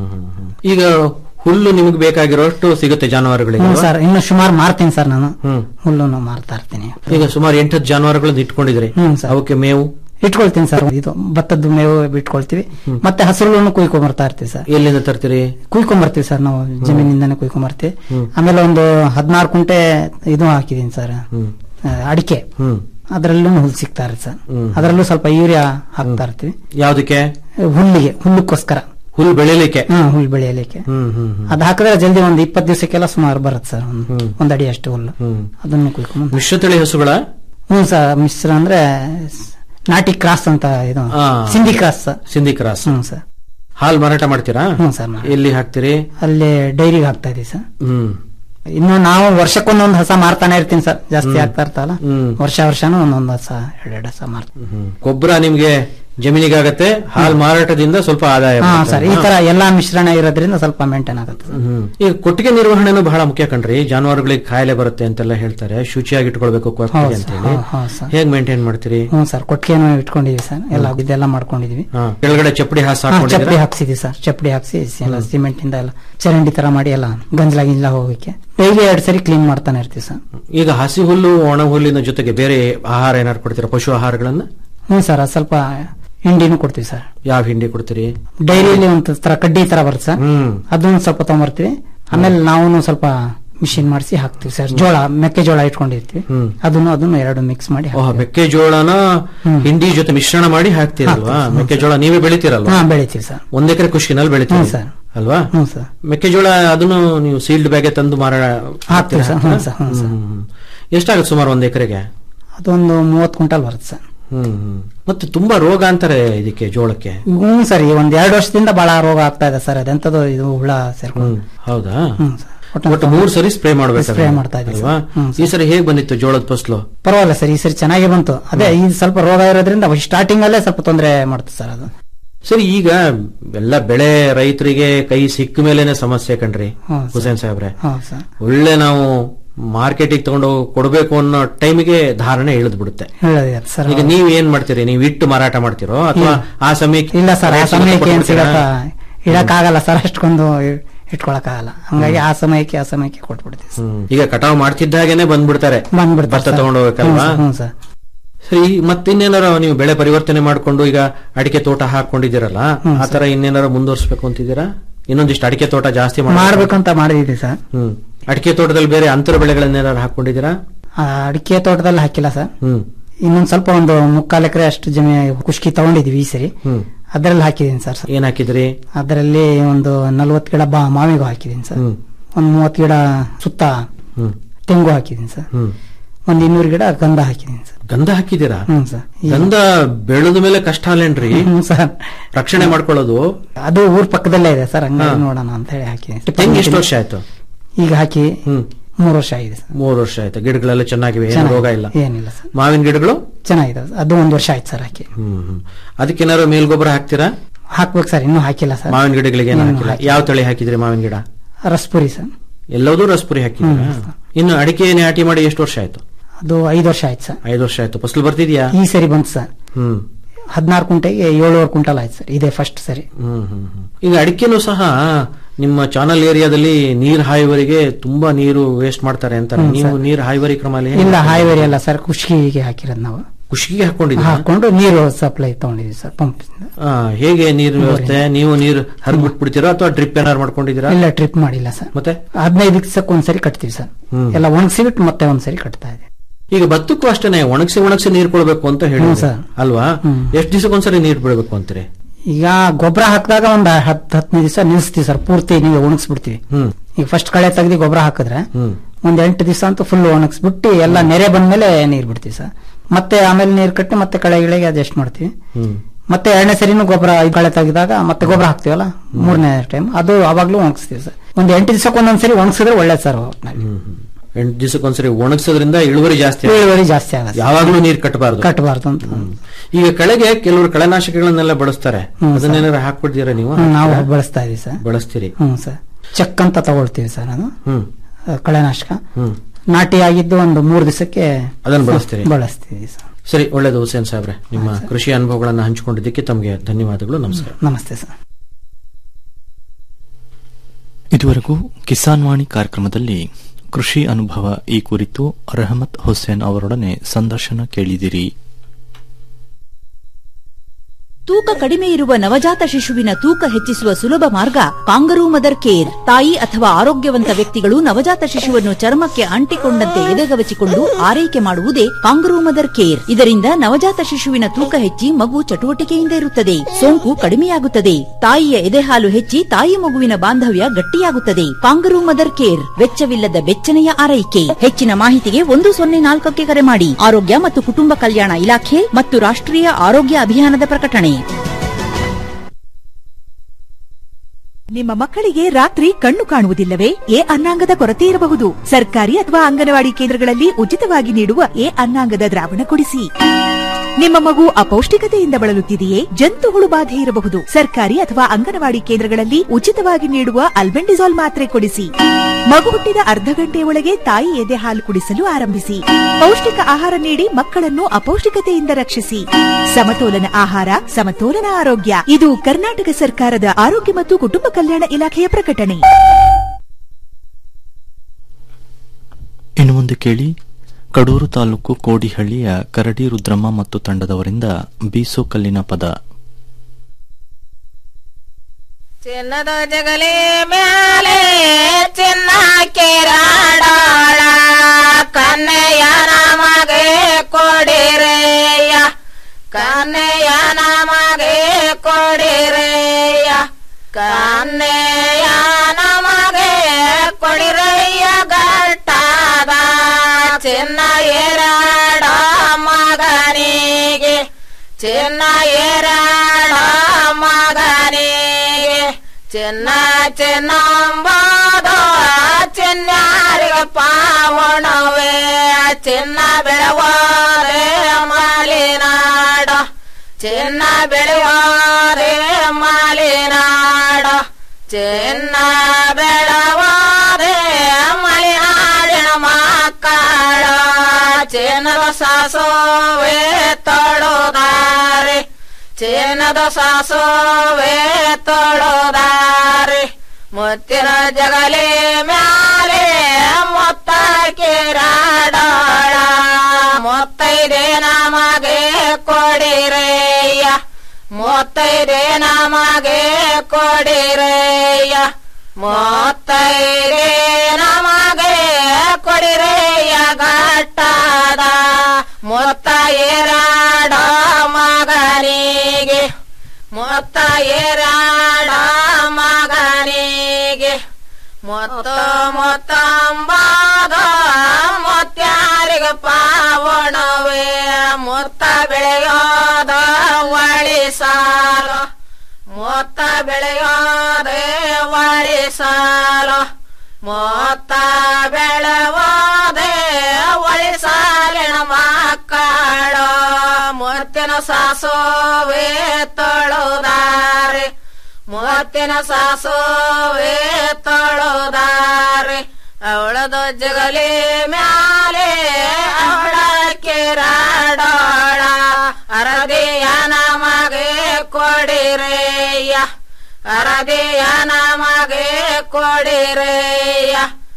Speaker 11: ಈಗ ಹುಲ್ಲು ನಿಮಗೆ ಬೇಕಾಗಿರೋಷ್ಟು ಸಿಗುತ್ತೆ ಜಾನುವಾರುಗಳಿಗೆ
Speaker 6: ಹ್ಞೂ ಸರ್ ಇನ್ನು ಸುಮಾರು ಮಾರ್ತೀನಿ ಸರ್ ನಾನು
Speaker 11: ಹ್ಮ್.
Speaker 6: ಹುಲ್ಲುನು ಮಾರ್ತಾ ಇರ್ತೀನಿ
Speaker 11: ಈಗ ಸುಮಾರು ಎಂಟತ್ತು ಜಾನುವಾರುಗಳನ್ನ ಇಟ್ಕೊಂಡಿದ್ರಿ
Speaker 6: ಹ್ಮ್, ಸರ್.
Speaker 11: ಅವಕ್ಕೆ ಮೇವು
Speaker 6: ಇಟ್ಕೊಳ್ತೀನಿ ಸರ್ ಇದು ಭತ್ತದ ಮೇವು ಬಿಟ್ಕೊಳ್ತೀವಿ ಮತ್ತೆ ಹಸಿರುಗಳನ್ನು ಕುಯ್ಕೊಂಬರ್ತಾ ಇರ್ತೀವಿ ಸರ್
Speaker 11: ಎಲ್ಲಿಂದ ತರ್ತೀರಿ
Speaker 6: ಕುಯ್ಕೊಂಬರ್ತೀವಿ ಸರ್ ನಾವು ಜಮೀನಿಂದಾನೆ ಕುಯ್ಕೊಂಬರ್ತೀವಿ ಆಮೇಲೆ ಒಂದು ಹದಿನಾರು ಕುಂಟೆ ಇದು ಹಾಕಿದೀನಿ ಸರ್ ಆ, ಅಡಿಕೆ
Speaker 11: ಹ್ಮ್
Speaker 6: ಅದರಲ್ಲೂ ಹುಲ್ ಸಿಗ್ತಾ ಇರುತ್ತೆ ಸರ್
Speaker 11: ಹ್ಮ್.
Speaker 6: ಅದರಲ್ಲೂ ಸ್ವಲ್ಪ ಯೂರಿಯಾ ಹಾಕ್ತಾ ಇರ್ತೀವಿ
Speaker 11: ಯಾವ್ದಕ್ಕೆ
Speaker 6: ಹುಲ್ಲಿಗೆ ಹುಲ್ಲಕ್ಕೋಸ್ಕರ
Speaker 11: ಹುಲ್ಲು ಬೆಳಿಲಿಕ್ಕೆ
Speaker 6: ಹ್ಮ್ ಹುಲ್ ಬೆಳೆಯಲಿಕ್ಕೆ
Speaker 11: ಹ್ಮ್ ಹ್ಮ್ ಹ್ಮ್.
Speaker 6: ಅದ್ ಹಾಕಿದ್ರೆ ಜಲ್ದಿ ಒಂದ್ ಇಪ್ಪತ್ತು ದಿವಸಕ್ಕೆಲ್ಲ ಸುಮಾರು ಬರುತ್ತೆ ಸರ್ ಒಂದ್- ಒಂದ್ ಅಡಿ ಅಷ್ಟು ಹುಲ್ಲು
Speaker 11: ಹ್ಮ್.
Speaker 6: ಅದನ್ನು ಕುಯ್ಕೊಂಬಂದು
Speaker 11: ಮಿಶ್ರತಳಿ ಹಸುಗಳ
Speaker 6: ಹ್ಞೂ ಸರ್ ಮಿಶ್ರ ಅಂದ್ರೆ ಸ್- ನಾಟಿ ಕ್ರಾಸ್ ಅಂತ ಇದು
Speaker 11: ಆ.
Speaker 6: Sindhi cross sir
Speaker 11: Sindhi cross
Speaker 6: ಹ್ಞೂ ಸರ್
Speaker 11: ಹಾಲ್ ಮಾರಾಟ ಮಾಡ್ತೀರಾ
Speaker 6: ಹ್ಞೂ ಸರ್ ಮಾಡಿ.
Speaker 11: ಎಲ್ಲಿ ಹಾಕ್ತೀರಿ
Speaker 6: ಅಲ್ಲಿ ಡೈರಿಗೆ ಹಾಕ್ತಾ ಇದೀವಿ ಸರ್
Speaker 11: ಹ್ಮ್
Speaker 6: ಇನ್ನು ನಾವು ವರ್ಷಕ್ಕೊಂದೊಂದು ಹಸ ಮಾರ್ತಾನೆ ಇರ್ತೀನಿ ಸರ್ ಜಾಸ್ತಿ
Speaker 11: ಹ್ಮ್.
Speaker 6: ಆಗ್ತಾ ಇರ್ತಲ್ಲ
Speaker 11: ಹ್ಮ್.
Speaker 6: ವರ್ಷ ವರ್ಷನೂ ಒಂದೊಂದು ಹಸ ಎರಡೆರಡು ಹಸ ಮಾರ್ತೀನಿ
Speaker 11: ಗೊಬ್ಬರ ನಿಮ್ಗೆ ಜಮೀನಿಗಾಗತ್ತೆ ಹಾಲ್ ಮಾರಾಟದಿಂದ ಸ್ವಲ್ಪ ಆದಾಯ
Speaker 6: ಹಾ
Speaker 11: ಬರುತ್ತೆ
Speaker 6: ಸರ್ ಈ
Speaker 11: ಅಲ್ವಾ?
Speaker 6: ತರ ಎಲ್ಲಾ ಮಿಶ್ರಣ ಇರೋದ್ರಿಂದ ಸ್ವಲ್ಪ ಮೇಂಟೈನ್ ಆಗುತ್ತೆ ಸರ್.
Speaker 11: ಹ್ಮ್. ಈಗ ಕೊಟ್ಟಿಗೆ ನಿರ್ವಹಣೆನೂ ಬಹಳ ಮುಖ್ಯ ಕಣ್ರಿ ಜಾನುವಾರುಗಳಿಗೆ ಕಾಯಿಲೆ ಬರುತ್ತೆ ಅಂತೆಲ್ಲ ಹೇಳ್ತಾರೆ ಶುಚಿಯಾಗಿ ಇಟ್ಕೊಳ್ಬೇಕು ಕೊಟ್ಟಿಗೆ
Speaker 6: ಹೌದು
Speaker 11: ಅಂತ
Speaker 6: ಸರ್,
Speaker 11: ಹೇಳಿ
Speaker 6: ಹೌದು, ಹೌದು ಸರ್.
Speaker 11: ಹೇಗ್ ಮೇಂಟೈನ್ ಮಾಡ್ತೀರಿ
Speaker 6: ಹ್ಞೂ ಸರ್ ಕೊಟ್ಟಿಗೆನೂ ಇಟ್ಕೊಂಡಿದೀವಿ ಸರ್ ಎಲ್ಲ ಇದೆಲ್ಲ ಮಾಡ್ಕೊಂಡಿದೀವಿ
Speaker 11: ಹಾ. ಕೆಳಗಡೆ ಚಪ್ಪಡಿ ಹಾಸ್
Speaker 6: ಹಾ, ಚಪ್ಪಡಿ
Speaker 11: ಹಾಕೊಂಡಿದ್ದೀರಾ
Speaker 6: ಹಾಕ್ಸಿದೀವಿ ಸರ್ ಚಪ್ಪಡಿ ಹಾಕ್ಸಿ ಎಲ್ಲ ಸಿಮೆಂಟ್ ಇಂದ ಎಲ್ಲ ಚರಂಡಿ ತರ ಮಾಡಿ ಎಲ್ಲ ಗಂಜಲ ಗಿಂಜಲ ಹೋಗಕ್ಕೆ ಡೈಲಿ ಎರಡ್ ಸರಿ ಕ್ಲೀನ್ ಮಾಡ್ತಾನೆ ಇರ್ತೀವಿ ಸರ್
Speaker 11: ಈಗ ಹಸಿ ಹುಲ್ಲು ಒಣ ಹುಲ್ಲಿನ ಜೊತೆಗೆ ಬೇರೆ ಆಹಾರ ಏನಾದ್ರು ಕೊಡ್ತೀರಾ ಪಶು ಆಹಾರಗಳನ್ನ
Speaker 6: ಹ್ಞೂ ಸರ್ ಅದ್ ಸ್ವಲ್ಪ ಹಿಂಡಿನೂ ಕೊಡ್ತೀವಿ ಸರ್
Speaker 11: ಯಾವ ಹಿಂಡಿ ಕೊಡ್ತೀರಿ
Speaker 6: ಡೈರಿಯಲ್ಲಿ ಒಂದು ತರ ಕಡ್ಡಿ ತರ ಬರುತ್ತೆ ಸರ್
Speaker 11: ಹ್ಮ್
Speaker 6: ಅದನ್ನ ಸ್ವಲ್ಪ ತಗೊಂಬರ್ತೀವಿ ಆಮೇಲೆ ನಾವು ಸ್ವಲ್ಪ ಮಿಷಿನ್ ಮಾಡಿಸಿ ಹಾಕ್ತಿವಿ ಸರ್ ಜೋಳ ಮೆಕ್ಕೆಜೋಳ ಇಟ್ಕೊಂಡಿರ್ತೀವಿ
Speaker 11: ಹ್ಮ್.
Speaker 6: ಅದನ್ನು ಅದನ್ನು ಎರಡು ಮಿಕ್ಸ್ ಮಾಡಿ
Speaker 11: ಓಹ್ ಮೆಕ್ಕೆಜೋಳನ ಹಿಂಡಿ ಜೊತೆ ಮಿಶ್ರಣ ಮಾಡಿ ಹಾಕ್ತೀರಲ್ವಾ
Speaker 6: ಹಾಕ್ತೀವಿ, ಹ್ಮ್.
Speaker 11: ಮೆಕ್ಕೆಜೋಳ ನೀವೇ ಬೆಳಿತೀರಲ್ವಾ
Speaker 6: ಹಾ ಬೆಳಿತೀವಿ ಸರ್
Speaker 11: ಒಂದ್ ಎಕರೆ ಖುಷಿನಲ್ಲಿ ಬೆಳಿತೀವಿ
Speaker 6: ಹ್ಮ್, ಸರ್.
Speaker 11: ಅಲ್ವಾ
Speaker 6: ಹ್ಞೂ ಸರ್
Speaker 11: ಮೆಕ್ಕೆಜೋಳ ಅದನ್ನು ನೀವು ಸೀಲ್ಡ್ ಬ್ಯಾಗೆ ತಂದು ಮಾರ
Speaker 6: ಹಾಕ್ತೀವಿ ಸರ್, ಹ್ಞೂ ಸರ್, ಹ್ಞೂ ಸರ್.
Speaker 11: ಎಷ್ಟಾಗುತ್ತೆ ಸುಮಾರು ಒಂದ್ ಎಕರೆಗೆ
Speaker 6: ಅದೊಂದು ಮೂವತ್ತು ಕ್ವಿಂಟಲ್ ಬರುತ್ತೆ ಸರ್
Speaker 11: ಹ್ಮ್ ಹ್ಮ್. ಮತ್ತೆ ತುಂಬಾ ರೋಗ ಅಂತಾರೆ ಇದಕ್ಕೆ ಜೋಳಕ್ಕೆ
Speaker 6: ಹ್ಞೂ ಸರ್ ಈ ಒಂದ್ ಎರಡು ವರ್ಷದಿಂದ ಬಹಳ ರೋಗ ಆಗ್ತಾ ಇದೆ ಸರ್ ಅದೆಂತದ್ದು ಇದು ಹುಳ ಸೇರ್ಕೊಂಡು
Speaker 11: ಹ್ಮ್ ಹೌದಾ
Speaker 6: ಹ್ಮ್ ಸರ್
Speaker 11: ಒಟ್ಟು ಮೂರು ಸರಿ ಸ್ಪ್ರೇ ಮಾಡ್ಬೇಕು
Speaker 6: ಸ್ಪ್ರೇ ಮಾಡ್ತಾ ಇದ್ದೀವಿ
Speaker 11: ಅಲ್ವಾ ಈ ಸರಿ ಹೇಗ್ ಬಂದಿತ್ತು ಜೋಳದ ಫಸಲು
Speaker 6: ಪರವಾಗಿಲ್ಲ ಸರ್ ಈ ಸರಿ ಚೆನ್ನಾಗಿ ಬಂತು ಅದೇ ಈ ಸ್ವಲ್ಪ ರೋಗ ಇರೋದ್ರಿಂದ ಸ್ಟಾರ್ಟಿಂಗ್ ಅಲ್ಲೇ ಸ್ವಲ್ಪ ತೊಂದರೆ ಮಾಡುತ್ತೆ ಸರ್ ಅದು
Speaker 11: ಸರಿ ಈಗ ಎಲ್ಲ ಬೆಳೆ ರೈತರಿಗೆ ಕೈ ಸಿಕ್ಕ ಮೇಲೇನೆ ಸಮಸ್ಯೆ ಕಣ್ರಿ
Speaker 6: ಹ್ಮ್, ಸರ್.
Speaker 11: ಹುಸೇನ್ ಸಾಹೇಬ್ರೆ
Speaker 6: ಹೌದು ಸರ್
Speaker 11: ಒಳ್ಳೆ ನಾವು ಮಾರ್ಕೆಟಿಗೆ ತಗೊಂಡು ಕೊಡಬೇಕು ಅನ್ನೋ ಟೈಮಿಗೆ ಧಾರಣೆ ಇಳಿದ್ ಬಿಡುತ್ತೆ
Speaker 6: ಹೇಳಿದೆ ಸರ್
Speaker 11: ಈಗ ನೀವ್ ಏನ್ ಮಾಡ್ತೀರಿ ನೀವು ಇಟ್ಟು ಮಾರಾಟ ಮಾಡ್ತಿರೋ ಅಥವಾ ಆ ಸಮಯಕ್ಕೆ
Speaker 6: ಇಲ್ಲ ಸರ್ ಆ
Speaker 11: rate
Speaker 6: ಸಮಯಕ್ಕೆ ಏನ್
Speaker 11: ಕೊಟ್ಬಿಡ್ತೀರಾ?
Speaker 6: ಸಿಗತ್ತ ಇಡಕ್ಕಾಗಲ್ಲ ಸರ್ ಅಷ್ಟೊಂದು ಇಟ್ಕೊಳಕ್ಕಾಗಲ್ಲ ಹಂಗಾಗಿ ಆ ಸಮಯಕ್ಕೆ ಆ ಸಮಯಕ್ಕೆ ಕೊಟ್ಬಿಡ್ತೀವಿ ಸರ್.
Speaker 11: ಹ್ಮ್. ಈಗ ಕಟಾವ್ ಮಾಡ್ತಿದ್ದಾಗೇನೆ ಬಂದ್ಬಿಡ್ತಾರೆ
Speaker 6: ಬಂದ್ಬಿಡ್ತಾರೆ
Speaker 11: ಭತ್ತ
Speaker 6: ಸರ್.
Speaker 11: ತಗೊಂಡು ಹೋಗ್ಬೇಕಲ್ವಾ
Speaker 6: ಹ್ಞೂ ಸರ್, ಹ್ಞೂ ಸರ್
Speaker 11: ಸರಿ ಮತ್ತಿನ್ನೇನಾರ ನೀವು ಬೆಳೆ ಪರಿವರ್ತನೆ ಮಾಡ್ಕೊಂಡು ಈಗ ಅಡಿಕೆ ತೋಟ ಹಾಕೊಂಡಿದ್ದೀರಲ್ಲ
Speaker 6: ಹ್ಮ್,
Speaker 11: ಆ ತರ ಇನ್ನೇನಾರ ಮುಂದುವರ್ಸ್ಬೇಕು ಅಂತಿದ್ದೀರಾ ಇನ್ನೊಂದಿಷ್ಟು ಅಡಿಕೆ ತೋಟ ಜಾಸ್ತಿ ಮಾಡ್ಬೇಕು.
Speaker 6: ಮಾಡ್ಬೇಕು ಅಂತ ಮಾಡಿದೀವಿ ಸರ್
Speaker 11: ಹ್ಮ್ ಅಡಿಕೆ ತೋಟದಲ್ಲಿ ಬೇರೆ ಅಂತರ ಬೆಳೆಗಳನ್ನೇನಾರು ಹಾಕೊಂಡಿದ್ದೀರಾ
Speaker 6: ಆ ಅಡಿಕೆ ತೋಟದಲ್ಲಿ ಹಾಕಿಲ್ಲ ಸರ್
Speaker 11: ಹ್ಮ್
Speaker 6: ಇನ್ನೊಂದ್ ಸ್ವಲ್ಪ ಒಂದು ಮುಕ್ಕಾಲು ಎಕರೆ ಅಷ್ಟು ಜಮೀ ಕುಷ್ಕಿ ತಗೊಂಡಿದ್ವಿ ಈ ಸರಿ
Speaker 11: ಹ್ಮ್
Speaker 6: ಅದರಲ್ಲಿ ಹಾಕಿದೀನಿ ಸರ್
Speaker 11: ಏನ್ ಹಾಕಿದ್ರಿ
Speaker 6: ಅದರಲ್ಲಿ ಒಂದು ನಲ್ವತ್ತು ಗಿಡ ಬಾ ಮಾವಿಗೂ ಹಾಕಿದೀನಿ ಸರ್
Speaker 11: ಹ್ಮ್
Speaker 6: ಒಂದು ಮೂವತ್ತು ಗಿಡ ಸುತ್ತ
Speaker 11: ಹ್ಮ್
Speaker 6: ತೆಂಗು ಹಾಕಿದೀನಿ ಸರ್
Speaker 11: ಹ್ಮ್
Speaker 6: ಒಂದು ಇನ್ನೂರು ಗಿಡ ಗಂಧ ಹಾಕಿದೀನಿ ಸರ್
Speaker 11: ಗಂಧ ಹಾಕಿದ್ದೀರಾ
Speaker 6: ಹ್ಮ್ ಸರ್ ಈಗ-
Speaker 11: ಗಂಧ ಬೆಳೆದ ಮೇಲೆ ಕಷ್ಟ ಅಲ್ಲೇನ್ರಿ
Speaker 6: ಹ್ಮ್ ಸರ್
Speaker 11: ರಕ್ಷಣೆ ಮಾಡ್ಕೊಳ್ಳೋದು
Speaker 6: ಅದು ಊರ್ ಪಕ್ಕದಲ್ಲೇ ಇದೆ ಸರ್ ಹಂಗಾಗಿ
Speaker 11: ಹಾ.
Speaker 6: ನೋಡೋಣ ಅಂತ ಹೇಳಿ ಹಾಕಿದೀನಿ
Speaker 11: ತೆಂಗ್ ಎಷ್ಟು ವರ್ಷ ಆಯ್ತು
Speaker 6: ಈಗ ಹಾಕಿ
Speaker 11: ಹ್ಮ್
Speaker 6: ಮೂರು ವರ್ಷ ಆಗಿದೆ ಸರ್
Speaker 11: ಮೂರು ವರ್ಷ ಆಯ್ತು ಗಿಡಗಳೆಲ್ಲ ಚೆನ್ನಾಗಿವೆ ಏನು
Speaker 6: ಚೆನ್ನಾಗಿದೆ.
Speaker 11: ರೋಗ ಇಲ್ಲ
Speaker 6: ಏನಿಲ್ಲ ಸರ್
Speaker 11: ಮಾವಿನ ಗಿಡಗಳು
Speaker 6: ಚೆನ್ನಾಗಿದೆ ಅದು ಒಂದು ವರ್ಷ ಆಯ್ತು ಸರ್ ಹಾಕಿ
Speaker 11: ಹ್ಮ್ ಹ್ಮ್ ಅದಕ್ಕೇನಾದ್ರು ಮೇಲ್ಗೊಬ್ಬರ ಹಾಕ್ತೀರಾ
Speaker 6: ಹಾಕ್ಬೇಕು ಸರ್ ಇನ್ನೂ ಹಾಕಿಲ್ಲ ಸರ್
Speaker 11: ಮಾವಿನ ಗಿಡಗಳಿಗೆ ಏನು
Speaker 6: ಇನ್ನೂ
Speaker 11: ಹಾಕಿಲ್ಲ
Speaker 6: ಹಾಕಿಲ್ಲ.
Speaker 11: ಯಾವ ತಳಿ ಹಾಕಿದ್ರಿ ಮಾವಿನ ಗಿಡ
Speaker 6: ರಸ್ಪುರಿ ಸರ್
Speaker 11: ಎಲ್ಲದೂ ರಸಪುರಿ ಹಾಕಿದ್ದೀರಾ ಇನ್ನು ಅಡಿಕೆ ನಾಟಿ ಮಾಡಿ ಎಷ್ಟು ವರ್ಷ ಆಯ್ತು
Speaker 6: ಅದು ಐದು ವರ್ಷ ಆಯ್ತು ಸರ್
Speaker 11: ಐದು ವರ್ಷ ಆಯ್ತು ಫಸಲು ಬರ್ತಿದ್ಯಾ
Speaker 6: ಈ ಸರಿ ಬಂತು ಸರ್
Speaker 11: ಹ್ಮ್
Speaker 6: ಹದಿನಾರು ಕುಂಟೆಗೆ ಏಳುವರೆ ಕ್ವಿಂಟಲ್ ಆಯ್ತು ಸರ್ ಇದೇ ಫಸ್ಟ್ ಸರಿ
Speaker 11: ಹ್ಮ್ ಹ್ಮ್ ಹ್ಮ್. ಈಗ ಅಡಿಕೆನೂ ಸಹ ನಿಮ್ಮ ಚಾನಲ್ ಏರಿಯಾದಲ್ಲಿ ನೀರ್ ಹಾಯುವರಿಗೆ ತುಂಬಾ ನೀರು ವೇಸ್ಟ್ ಮಾಡ್ತಾರೆ ಅಂತಾರೆ
Speaker 6: ಹ್ಮ್,
Speaker 11: ನೀವು
Speaker 6: ಸರ್.
Speaker 11: ನೀರ್ ಹಾಯುವರಿ ಕ್ರಮದಲ್ಲಿ
Speaker 6: ಇಲ್ಲ ಹಾಯ್ವೇರಿ ಅಲ್ಲ ಸರ್ ಕುಷ್ಕಿಗೆ ಹಾಕಿರೋದು ನಾವು
Speaker 11: ಖುಷಿಗೆ ಹಾಕೊಂಡಿದ್ದೀರಾ
Speaker 6: ಹಾಕೊಂಡು ನೀರು ಸಪ್ಲೈ ತಗೊಂಡಿದ್ವಿ ಸರ್ ಪಂಪ್
Speaker 11: ಆ, ಹೇಗೆ ನೀರು ವ್ಯವಸ್ಥೆ ನೀವು ನೀರು ಹರಿಬಿಟ್ಬಿಡ್ತೀರಾ ಅಥವಾ ಡ್ರಿಪ್ ಏನಾರು ಮಾಡ್ಕೊಂಡಿದ್ದೀರಾ
Speaker 6: ಇಲ್ಲ ಟ್ರಿಪ್ ಮಾಡಿಲ್ಲ ಸರ್
Speaker 11: ಮತ್ತೆ
Speaker 6: ಹದಿನೈದು ದಿವಸಕ್ಕೆ ಒಂದ್ಸರಿ ಕಟ್ತೀವಿ ಸರ್
Speaker 11: ಹ್ಮ್.
Speaker 6: ಎಲ್ಲ ಒಣಗಿಸಿಬಿಟ್ಟು ಮತ್ತೆ ಒಂದ್ಸರಿ ಕಟ್ತಾ ಇದೆ
Speaker 11: ಈಗ ಭತ್ತಕ್ಕೂ ಅಷ್ಟೇನೆ ಒಣಗಿಸಿ ಒಣಗಿಸಿ ನೀರ್ ಕೊಡ್ಬೇಕು ಅಂತ ಹೇಳಿ
Speaker 6: ಹ್ಮ್, ಸರ್.
Speaker 11: ಅಲ್ವಾ ಎಷ್ಟು ದಿವಸಕ್ಕೊಂದ್ಸರಿ ನೀರ್ ಬಿಡಬೇಕು ಅಂತೀರಿ
Speaker 6: ಈಗ ಗೊಬ್ಬರ ಹಾಕಿದಾಗ ಒಂದ್ ಹತ್ತು ಹದಿನೈದು ದಿವಸ ನಿಲ್ಲಿಸ್ತೀವಿ ಸರ್ ಪೂರ್ತಿ ನೀವು ಒಣಗಿಸ್ಬಿಡ್ತೀವಿ
Speaker 11: ಹ್ಮ್
Speaker 6: ಈಗ ಫಸ್ಟ್ ಕಳೆ ತೆಗ್ದು ಗೊಬ್ಬರ ಹಾಕಿದ್ರೆ
Speaker 11: ಹ್ಮ್
Speaker 6: ಒಂದ್ ಎಂಟು ದಿವಸ ಅಂತೂ ಫುಲ್ ಒಣಗಿಸ್ಬಿಟ್ಟು ಎಲ್ಲ ನೆರೆ ಬಂದ್ಮೇಲೆ ನೀರ್ ಬಿಡ್ತೀವಿ ಸರ್ ಮತ್ತೆ ಆಮೇಲೆ ನೀರ್ ಕಟ್ಟಿ ಮತ್ತೆ ಕಳೆ ಗಿಳೆಗೆ ಅಡ್ಜಸ್ಟ್ ಮಾಡ್ತೀವಿ
Speaker 11: ಹ್ಮ್
Speaker 6: ಮತ್ತೆ ಎರಡನೇ ಸರಿನೂ ಗೊಬ್ಬರ ಈ ಕಳೆ ತೆಗೆದಾಗ ಮತ್ತೆ ಗೊಬ್ಬರ ಹಾಕ್ತಿವಲ್ಲ ಮೂರನೇ ಟೈಮ್ ಅದು ಅವಾಗ್ಲೂ ಒಣಗಿಸ್ತೀವಿ ಸರ್ ಒಂದ್ ಎಂಟು ದಿವಸಕ್ಕೆ ಒಂದೊಂದ್ಸರಿ ಒಣಗಿಸಿದ್ರೆ ಒಳ್ಳೇದು ಸರ್ ಒಟ್ನಲ್ಲಿ.
Speaker 11: ಎಂಟು ದಿವಸಕ್ಕೊಂದ್ಸರಿ ಒಣಗಿಸೋದ್ರಿಂದ ಇಳುವರಿ ಜಾಸ್ತಿ ಆಗುತ್ತೆ.
Speaker 6: ಇಳುವರಿ ಜಾಸ್ತಿ ಆಗುತ್ತೆ
Speaker 11: ಯಾವಾಗ್ಲೂ ನೀರ್ ಕಟ್ಟಬಾರ್ದು
Speaker 6: ಕಟ್ಟಬಾರ್ದು ಅಂತ
Speaker 11: ಈಗ ಕಳೆಗೆ ಕೆಲವರು ಕಳೆನಾಶಕಗಳನ್ನೆಲ್ಲ ಬಳಸ್ತಾರೆ
Speaker 6: ಹ್ಮ್,
Speaker 11: ಅದನ್ನೇನಾರ ಹಾಕ್ಬಿಡ್ತೀರಾ ನೀವು
Speaker 6: ಹ್ಮ್, ನಾವು ಬಳಸ್ತಾ ಇದೀವಿ ಸರ್
Speaker 11: ಬಳಸ್ತೀರಿ
Speaker 6: ಹ್ಮ್ ಸರ್ ಚೆಕ್ ಅಂತ ತಗೊಳ್ತೀವಿ ಸರ್ ಅದು
Speaker 11: ಹ್ಮ್
Speaker 6: ಆ, ಕಳೆನಾಶಕ
Speaker 11: ಹ್ಮ್
Speaker 6: ನಾಟಿ ಆಗಿದ್ದು ಒಂದು ಮೂರು ದಿವಸಕ್ಕೆ
Speaker 11: ಅದನ್ನ ಬಳಸ್ತೀರಿ
Speaker 6: ಬಳಸ್ತೀವಿ ಸರ್
Speaker 11: ಸರಿ ಒಳ್ಳೇದು ಹುಸೇನ್ ಸಾಹೇಬ್ರೆ ನಿಮ್ಮ ಕೃಷಿ ಅನುಭವಗಳನ್ನ ಹಂಚಿಕೊಂಡಿದ್ದಕ್ಕೆ ತಮಗೆ ಧನ್ಯವಾದಗಳು ನಮಸ್ಕಾರ
Speaker 6: ನಮಸ್ತೆ ಸರ್
Speaker 1: ಇದುವರೆಗೂ ಕಿಸಾನ್ ವಾಣಿ ಕಾರ್ಯಕ್ರಮದಲ್ಲಿ ಕೃಷಿ ಅನುಭವ ಈ ಕುರಿತು ರಹಮತ್ ಹುಸೇನ್ ಅವರೊಡನೆ ಸಂದರ್ಶನ ಕೇಳಿದಿರಿ
Speaker 8: ತೂಕ ಕಡಿಮೆ ಇರುವ ನವಜಾತ ಶಿಶುವಿನ ತೂಕ ಹೆಚ್ಚಿಸುವ ಸುಲಭ ಮಾರ್ಗ ಕಾಂಗರೂ ಮದರ್ ಕೇರ್ ತಾಯಿ ಅಥವಾ ಆರೋಗ್ಯವಂತ ವ್ಯಕ್ತಿಗಳು ನವಜಾತ ಶಿಶುವನ್ನು ಚರ್ಮಕ್ಕೆ ಅಂಟಿಕೊಂಡಂತೆ ಎದೆಗವಚಿಕೊಂಡು ಆರೈಕೆ ಮಾಡುವುದೇ ಕಾಂಗರೂ ಮದರ್ ಕೇರ್ ಇದರಿಂದ ನವಜಾತ ಶಿಶುವಿನ ತೂಕ ಹೆಚ್ಚಿ ಮಗು ಚಟುವಟಿಕೆಯಿಂದ ಇರುತ್ತದೆ ಸೋಂಕು ಕಡಿಮೆಯಾಗುತ್ತದೆ ತಾಯಿಯ ಎದೆಹಾಲು ಹೆಚ್ಚಿ ತಾಯಿ ಮಗುವಿನ ಬಾಂಧವ್ಯ ಗಟ್ಟಿಯಾಗುತ್ತದೆ ಕಾಂಗರೂ ಮದರ್ ಕೇರ್ ವೆಚ್ಚವಿಲ್ಲದ ಬೆಚ್ಚನೆಯ ಆರೈಕೆ ಹೆಚ್ಚಿನ ಮಾಹಿತಿಗೆ ಒಂದು ಸೊನ್ನೆ ನಾಲ್ಕಕ್ಕೆ ಕರೆ ಮಾಡಿ ಆರೋಗ್ಯ ಮತ್ತು ಕುಟುಂಬ ಕಲ್ಯಾಣ ಇಲಾಖೆ ಮತ್ತು ರಾಷ್ಟ್ರೀಯ ಆರೋಗ್ಯ ಅಭಿಯಾನದ ಪ್ರಕಟಣೆ
Speaker 12: ನಿಮ್ಮ ಮಕ್ಕಳಿಗೆ ರಾತ್ರಿ ಕಣ್ಣು ಕಾಣುವುದಿಲ್ಲವೇ ಎ ಅನ್ನಾಂಗದ ಕೊರತೆ ಇರಬಹುದು ಸರ್ಕಾರಿ ಅಥವಾ ಅಂಗನವಾಡಿ ಕೇಂದ್ರಗಳಲ್ಲಿ ಉಚಿತವಾಗಿ ನೀಡುವ ಎ ಅನ್ನಾಂಗದ ದ್ರಾವಣ ಕೊಡಿಸಿ ನಿಮ್ಮ ಮಗು ಅಪೌಷ್ಟಿಕತೆಯಿಂದ ಬಳಲುತ್ತಿದೆಯೇ ಜಂತು ಹುಳು ಬಾಧೆ ಇರಬಹುದು ಸರ್ಕಾರಿ ಅಥವಾ ಅಂಗನವಾಡಿ ಕೇಂದ್ರಗಳಲ್ಲಿ ಉಚಿತವಾಗಿ ನೀಡುವ ಅಲ್ಬೆಂಡಿಸಾಲ್ ಮಾತ್ರೆ ಕೊಡಿಸಿ ಮಗು ಹುಟ್ಟಿದ ಅರ್ಧ ಗಂಟೆಯ ಒಳಗೆ ತಾಯಿ ಎದೆ ಹಾಲು ಕುಡಿಸಲು ಆರಂಭಿಸಿ ಪೌಷ್ಟಿಕ ಆಹಾರ ನೀಡಿ ಮಕ್ಕಳನ್ನು ಅಪೌಷ್ಟಿಕತೆಯಿಂದ ರಕ್ಷಿಸಿ ಸಮತೋಲನ ಆಹಾರ ಸಮತೋಲನ ಆರೋಗ್ಯ ಇದು ಕರ್ನಾಟಕ ಸರ್ಕಾರದ ಆರೋಗ್ಯ ಮತ್ತು ಕುಟುಂಬ ಕಲ್ಯಾಣ ಇಲಾಖೆಯ ಪ್ರಕಟಣೆ
Speaker 1: ಇನ್ನು ಮುಂದೆ ಕೇಳಿ ಕಡೂರು ತಾಲೂಕು ಕೋಡಿಹಳ್ಳಿಯ ಕರಡಿ ರುದ್ರಮ್ಮ ಮತ್ತು ತಂಡದವರಿಂದ ಬೀಸೋ ಕಲ್ಲಿನ ಪದ
Speaker 13: ಚಿನ್ನದ ಜಗಲಿ ಮ್ಯಾಲೆ ಚಿನ್ನ ಕೆರಾಡಾಳ ಕನ್ನೆಯ ನಮಗೆ ಕೊಡಿರೆಯ ಕನ್ನೆಯ ನಮಗೆ ಕೊಡಿರೆಯ ಕನ್ನೆಯ ನಮಗೆ ಕೊಡಿರಯ್ಯ ಗಟ್ಟಾದ ಚಿನ್ನ ಎರಡ ಮಗನಿಗೆ ಚಿನ್ನ ಎರಡ ಮಗನಿಗೆ ಚಿನ್ನ ಚಿನ್ನಂಬಾದ ಚಿನ್ನಾರಿಗೆ ಪಾವಣವೇ ಚಿನ್ನ ಬೆಳವಾರೆ ಮಾಲಿನಾಡ ಚಿನ್ನ ಬೆಳೆವಾರೆ ಮಾಲಿನಾಡ ಚಿನ್ನ ಬೆಳವಾರೆ ಮಲೆನಾಡಿನ ಮಕ್ಕಳ ಚಿನ್ನದ ಸಾಸೋವೆ ತೊಡೋದಾರೆ ಚಿನ್ನದ ಸಾಸೋವೆ ತೊಡೋದಾರೆ ಮುತ್ತಿನ ಜಗಲಿ ಮ್ಯಾಲೆ ಮೊತ್ತ ಕಿರಾಡಾಳ ಮೊತ್ತೈದೆ ನಮಗೆ ಕೊಡಿರೆಯ್ಯ ಮೊತ್ತೈದೆ ನಮಗೆ ಕೊಡಿರೆಯ್ಯ ಮೊತ್ತೈದೆ ನಮಗೆ ಕೊಡಿರೆಯ್ಯ ಗಟ್ಟಾದ ಮೊತ್ತ ಏರಾಡ ಮಗನಿಗೆ ಮೊತ್ತ ಏರಾಡ ಮಗನಿಗೆ ಮೊತ್ತ ಮೊತ್ತಂಬಾದ ಮೊತ್ಯಾರಿಗೆ ಪಾವಣವೇ ಮೊತ್ತ ಬೆಳೆಯೋದ ಒಳಿಸಾಲ ಮೊತ್ತ ಬೆಳೆಯೋದೆ ಒಳಿಸಾಲ ಮೊತ್ತ ಬೆಳವಾದೆ ಒಳಿಸಾಲಿನ ಮಕ್ಕಳ ಮೊತ್ತಿನ ಸಾಸೋವೆ ತೊಳುದಾರೆ ಮೊತ್ತಿನ ಸಾಸೋವೆ ತೊಳುದಾರೆ ಅವಳದ ಜಗಲಿ ಮ್ಯಾಲೆ ಅವಳ ಕಿರಾಡೋಳ ಅರದಿಯ ನಮಗೆ ಕೊಡಿರೆಯ್ಯ ಅರದಿಯ ನಮಗೆ ಕೊಡಿರೆಯ್ಯ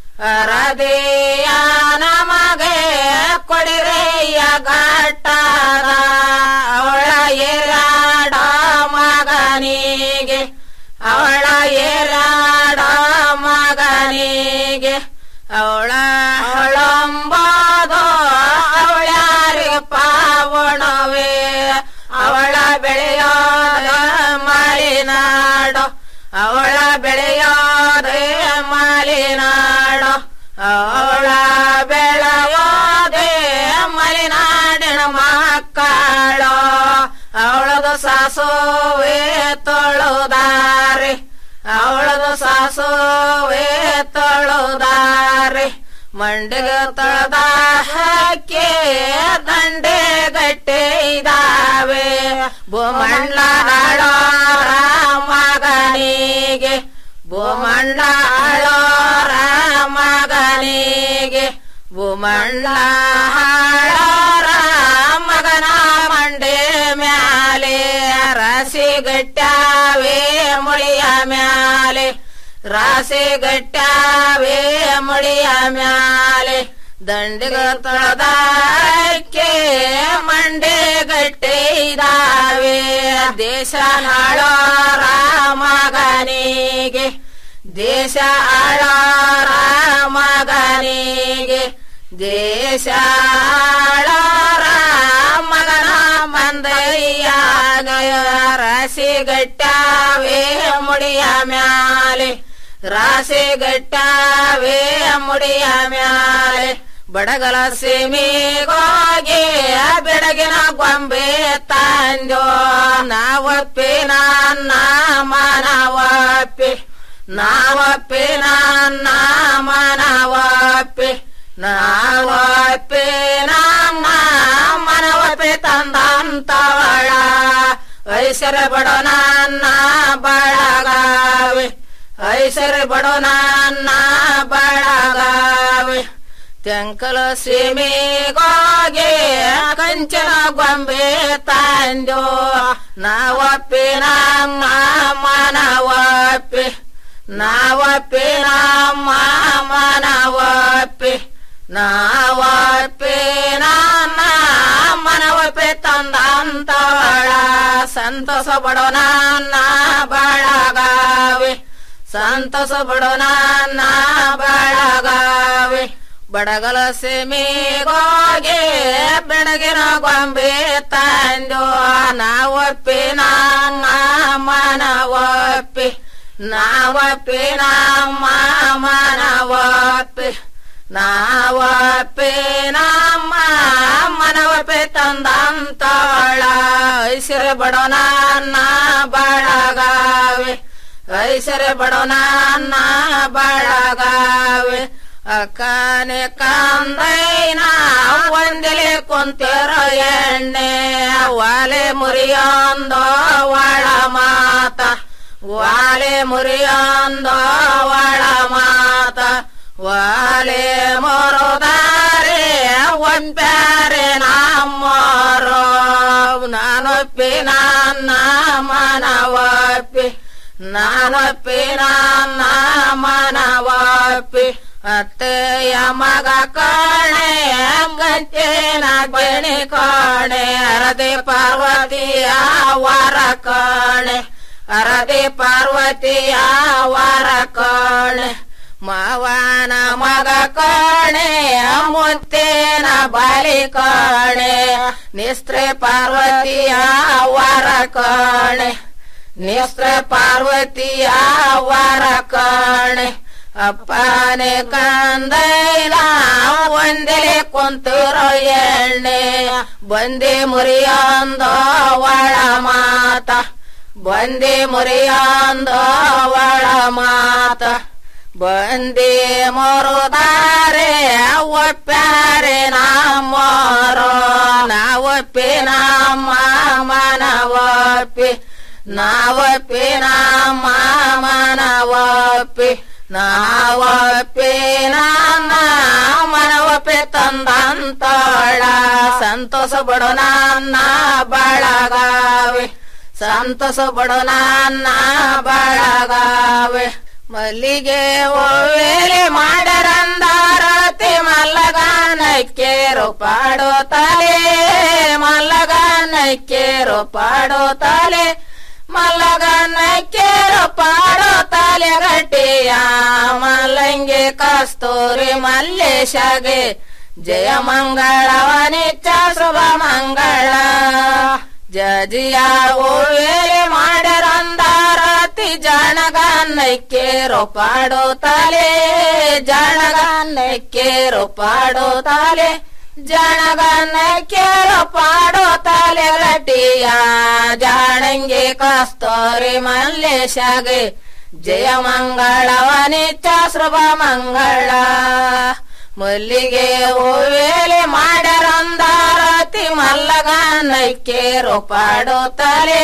Speaker 13: ಅರದಿಯ ನಮಗೆ ಕೊಡಿರೆಯ್ಯ ಗಟ್ಟಾದ ಅವಳ ಏರಾಡ ಮಗನಿಗೆ ಅವಳ ಏರಾಡ ಮಗನಿಗೆ ಅವಳ ಅವಳಂಬಾದ ಅವಳ್ಯಾರಿಗೆ ಪಾವಣವೇ ಅವಳ ಬೆಳೆಯೋದ ಮಾಲಿನಾಡು ಅವಳ ಬೆಳೆಯೋದ ಮಾಲಿನಾಡು ಅವಳ ಬೆಳೆಯೋದೆ ಮಲೆನಾಡಿನ ಮಕ್ಕಳು ಅವಳದು ಸಾಸೋವೆ ತೊಳುದಾರೆ ಅವಳದು ಸಾಸೋವೆ ತೊಳುದಾರೆ ಮಂಡಿಗ ತೊಳೆದ ಹಾಕಿ ದಂಡೆ ಗಟ್ಟೆ ಇದಾವೆ ಭೂಮಂಡ್ಲ ಆಳೋರ ಮಗನಿಗೆ ಭೂಮಂಡ್ಲ ಆಳೋರ ಮಗನಿಗೆ ಭೂಮಂಡ್ಲ ಆಳೋರ ಮಗನ ಮಂಡೆ ಮ್ಯಾಲೆ ರಾಸಿ ಗಟ್ಟಾವೆ ಮುಳಿಯ ಮ್ಯಾಲೆ ರಾಸಿ ಗಟ್ಟಾವೆ ಮುಳಿಯ ಮ್ಯಾಲೆ ದಂಡಿಗ ತೊಳೆದಾಕೆ ಮಂಡೆ ಗಟ್ಟೆ ಇದಾವೆ ದೇಶ ನಾಳೋರ ಮಗನಿಗೆ ದೇಶ ಆಳೋರ ಮಗನಿಗೆ ದೇಶ ಆಳೋರ ಮಗನ ಮಂದಯ್ಯಾಗ ರಾಶಿ ಗಟ್ಟಾವೆ ಮುಡಿಯ ಮ್ಯಾಲೆ ರಾಶಿ ಗಟ್ಟಾವೆ ಮುಡಿಯ ಮ್ಯಾಲೆ ಬಡಗಲ ಸೀಮಿಗೋಗಿ ಬೆಡಗಿನ ಗೊಂಬೆ ತಂದೋ ನಾವಪ್ಪಿ ನನ್ನ ಮನವಪ್ಪಿ ನಾವಪ್ಪಿ ನನ್ನ ಮನವಪ್ಪಿ ನಾವಪ್ಪಿ ನಮ್ಮ ಮನವಪ್ಪಿ ತಂದಂತವಳ ಐಸರ ಬಡೋ ನನ್ನ ಬಳಗಾವೆ ಐಸರ ಬಡೋ ನನ್ನ ಬಳಗಾವೆ ತೆಂಕಲ ಸೀಮೆಗೋಗಿ ಕಂಚನ ಗೊಂಬೆ ತಂದೋ ನಾವಪ್ಪಿ ನಮ್ಮ ಮನವಪ್ಪಿ ನಾವಪ್ಪಿ ನಮ್ಮ ಮನವಪ್ಪಿ ನಾವಪ್ಪಿ ನನ್ನ ಮನವಪ್ಪಿ ತಂದಂತವಳ ಸಂತೋಷ ಬಡೋ ನನ್ನ ಬಳಗಾವೆ ಸಂತೋಷ ಬಡೋ ನನ್ನ ಬಳಗಾವೆ ಬಡಗಲ ಸೀಮೆಗೋಗಿ ಬೆಡಗಿನ ಗೊಂಬೆ ತಂದು ನಾವಪ್ಪಿ ನಮ್ಮ ಮನವಪ್ಪಿ ನಾವಪ್ಪಿ ನಮ್ಮ ಮನವಪ್ಪಿ ನಾವಪ್ಪಿ ನಮ್ಮ ಮನವಪ್ಪಿ ತಂದಂತವಳ ಐಸಿರ ಬಡೋ ನನ್ನ ಬಳಗಾವೆ ಐಸರೆ ಬಡೋನಾನ್ನ ಬಳಗಾವೆ ಅಕ್ಕನೆ ಕಂದೈನ ಒಂದಿಲೆ ಕುಂತಿರೋ ಎಣ್ಣೆ ವಾಲೆ ಮುರಿಯೊಂದೋ ಒಳ ಮಾತ ವಾಲೆ ಮುರಿಯೊಂದೋ ಒಳ ಮಾತ ವಾಲೆ ಮೊರದಾರೆ ಒಂಪ್ಯಾರೆ ನಮ್ಮರೋ ನಾನೊಪ್ಪಿ ನನ್ನ ಮನವಪ್ಪಿ ನಾನೊಪ್ಪಿ ನನ್ನ ಮನವಪ್ಪಿ ಅತ್ತೆಯ ಮಗ ಕಾಣೆ ಗಂಟೆನ ಬೆಣಿ ಕಾಣೆ ಅರದೆ ಪಾರ್ವತಿಯ ವರ ಕಾಣೆ ಅರದೆ ಪಾರ್ವತಿಯ ವರ ಕಾಣೆ ಮಾವನ ಮಗ ಕಾಣೆ ಮುತ್ತೇನ ಬಲಿ ಕಾಣೆ ನಿಸ್ತ್ರೆ ಪಾರ್ವತಿಯ ವರ ಕಾಣೆ ನಿಸ್ತ್ರೆ ಪಾರ್ವತಿಯ ವರ ಕಾಣೆ ಅಪ್ಪನೆ ಕಂದೈನ ಒಂದೆಲೆ ಕುಂತಿರೋ ಎಣ್ಣೆ ಬಂದೆ ಮುರಿಯೊಂದೋ ಒಳ ಮಾತ ಬಂದೆ ಮುರಿಯೊಂದೋ ಒಳ ಮಾತ ಬಂದೆ ಮೊರುದಾರೆ ಒಪ್ಪ್ಯಾರೆ ನಮ್ಮರೋ ನಾವಪ್ಪಿ ನಮ್ಮ ಮನವಪ್ಪಿ ನಾವಪ್ಪಿ ನಮ್ಮ ಮನವಪ್ಪಿ ನಾವಪ್ಪಿ ನಮ್ಮ ಮನವಪ್ಪಿ ತಂದಂತಳ ಸಂತೋಷ ಬಡು ನನ್ನ ಬಳಗಾವೆ ಸಂತೋಷ ಬಡು ನನ್ನ ಬಳಗಾವೆ ಮಲ್ಲಿಗೆ ಒವ್ವೇಲೆ ಮಾಡರಂದಾರತಿ ಮಲ್ಲಗಾನಕ್ಕೇರು ಪಾಡೋ ತಲೆ ಮಲ್ಲಗಾನಕ್ಕೇರು ಪಾಡೋ ತಲೆ ಮಲ್ಲಗನ್ನಕ್ಕೇರು ಪಾಡೋ ತಲೆ ಗಟ್ಟಿಯ ಮಲ್ಲಂಗೆ ಕಸ್ತೂರಿ ಮಲ್ಲೇಶಗೆ ಜಯ ಮಂಗಳವನಿಚ್ಚ ಶುಭ ಮಂಗಳ ಜಜಿಯ ಓವೇಲೆ ಮಾಡರಂದಾರತಿ ಜಣಗನ್ನಕ್ಕೇರು ಪಾಡೋ ತಲೆ ಜಣಗನ್ನಕ್ಕೇರು ಪಾಡೋ ತಲೆ ಜನಗನ್ನಕ್ಕೇರು ಪಾಡೋ ತಲೆ ಗಟ್ಟಿಯ ಜಾಣಂಗೆ ಕಸ್ತೂರಿ ಮಲ್ಲೇಶಗೆ ಜಯ ಮಂಗಳವನಿಚ್ಚ ಶುಭ ಮಂಗಳ ಮಲ್ಲಿಗೆ ಹೂವೇಲೆ ಮಾಡರಂದಾರತಿ ಮಲ್ಲಗನ್ನಕ್ಕೇರು ಪಾಡೋ ತಲೆ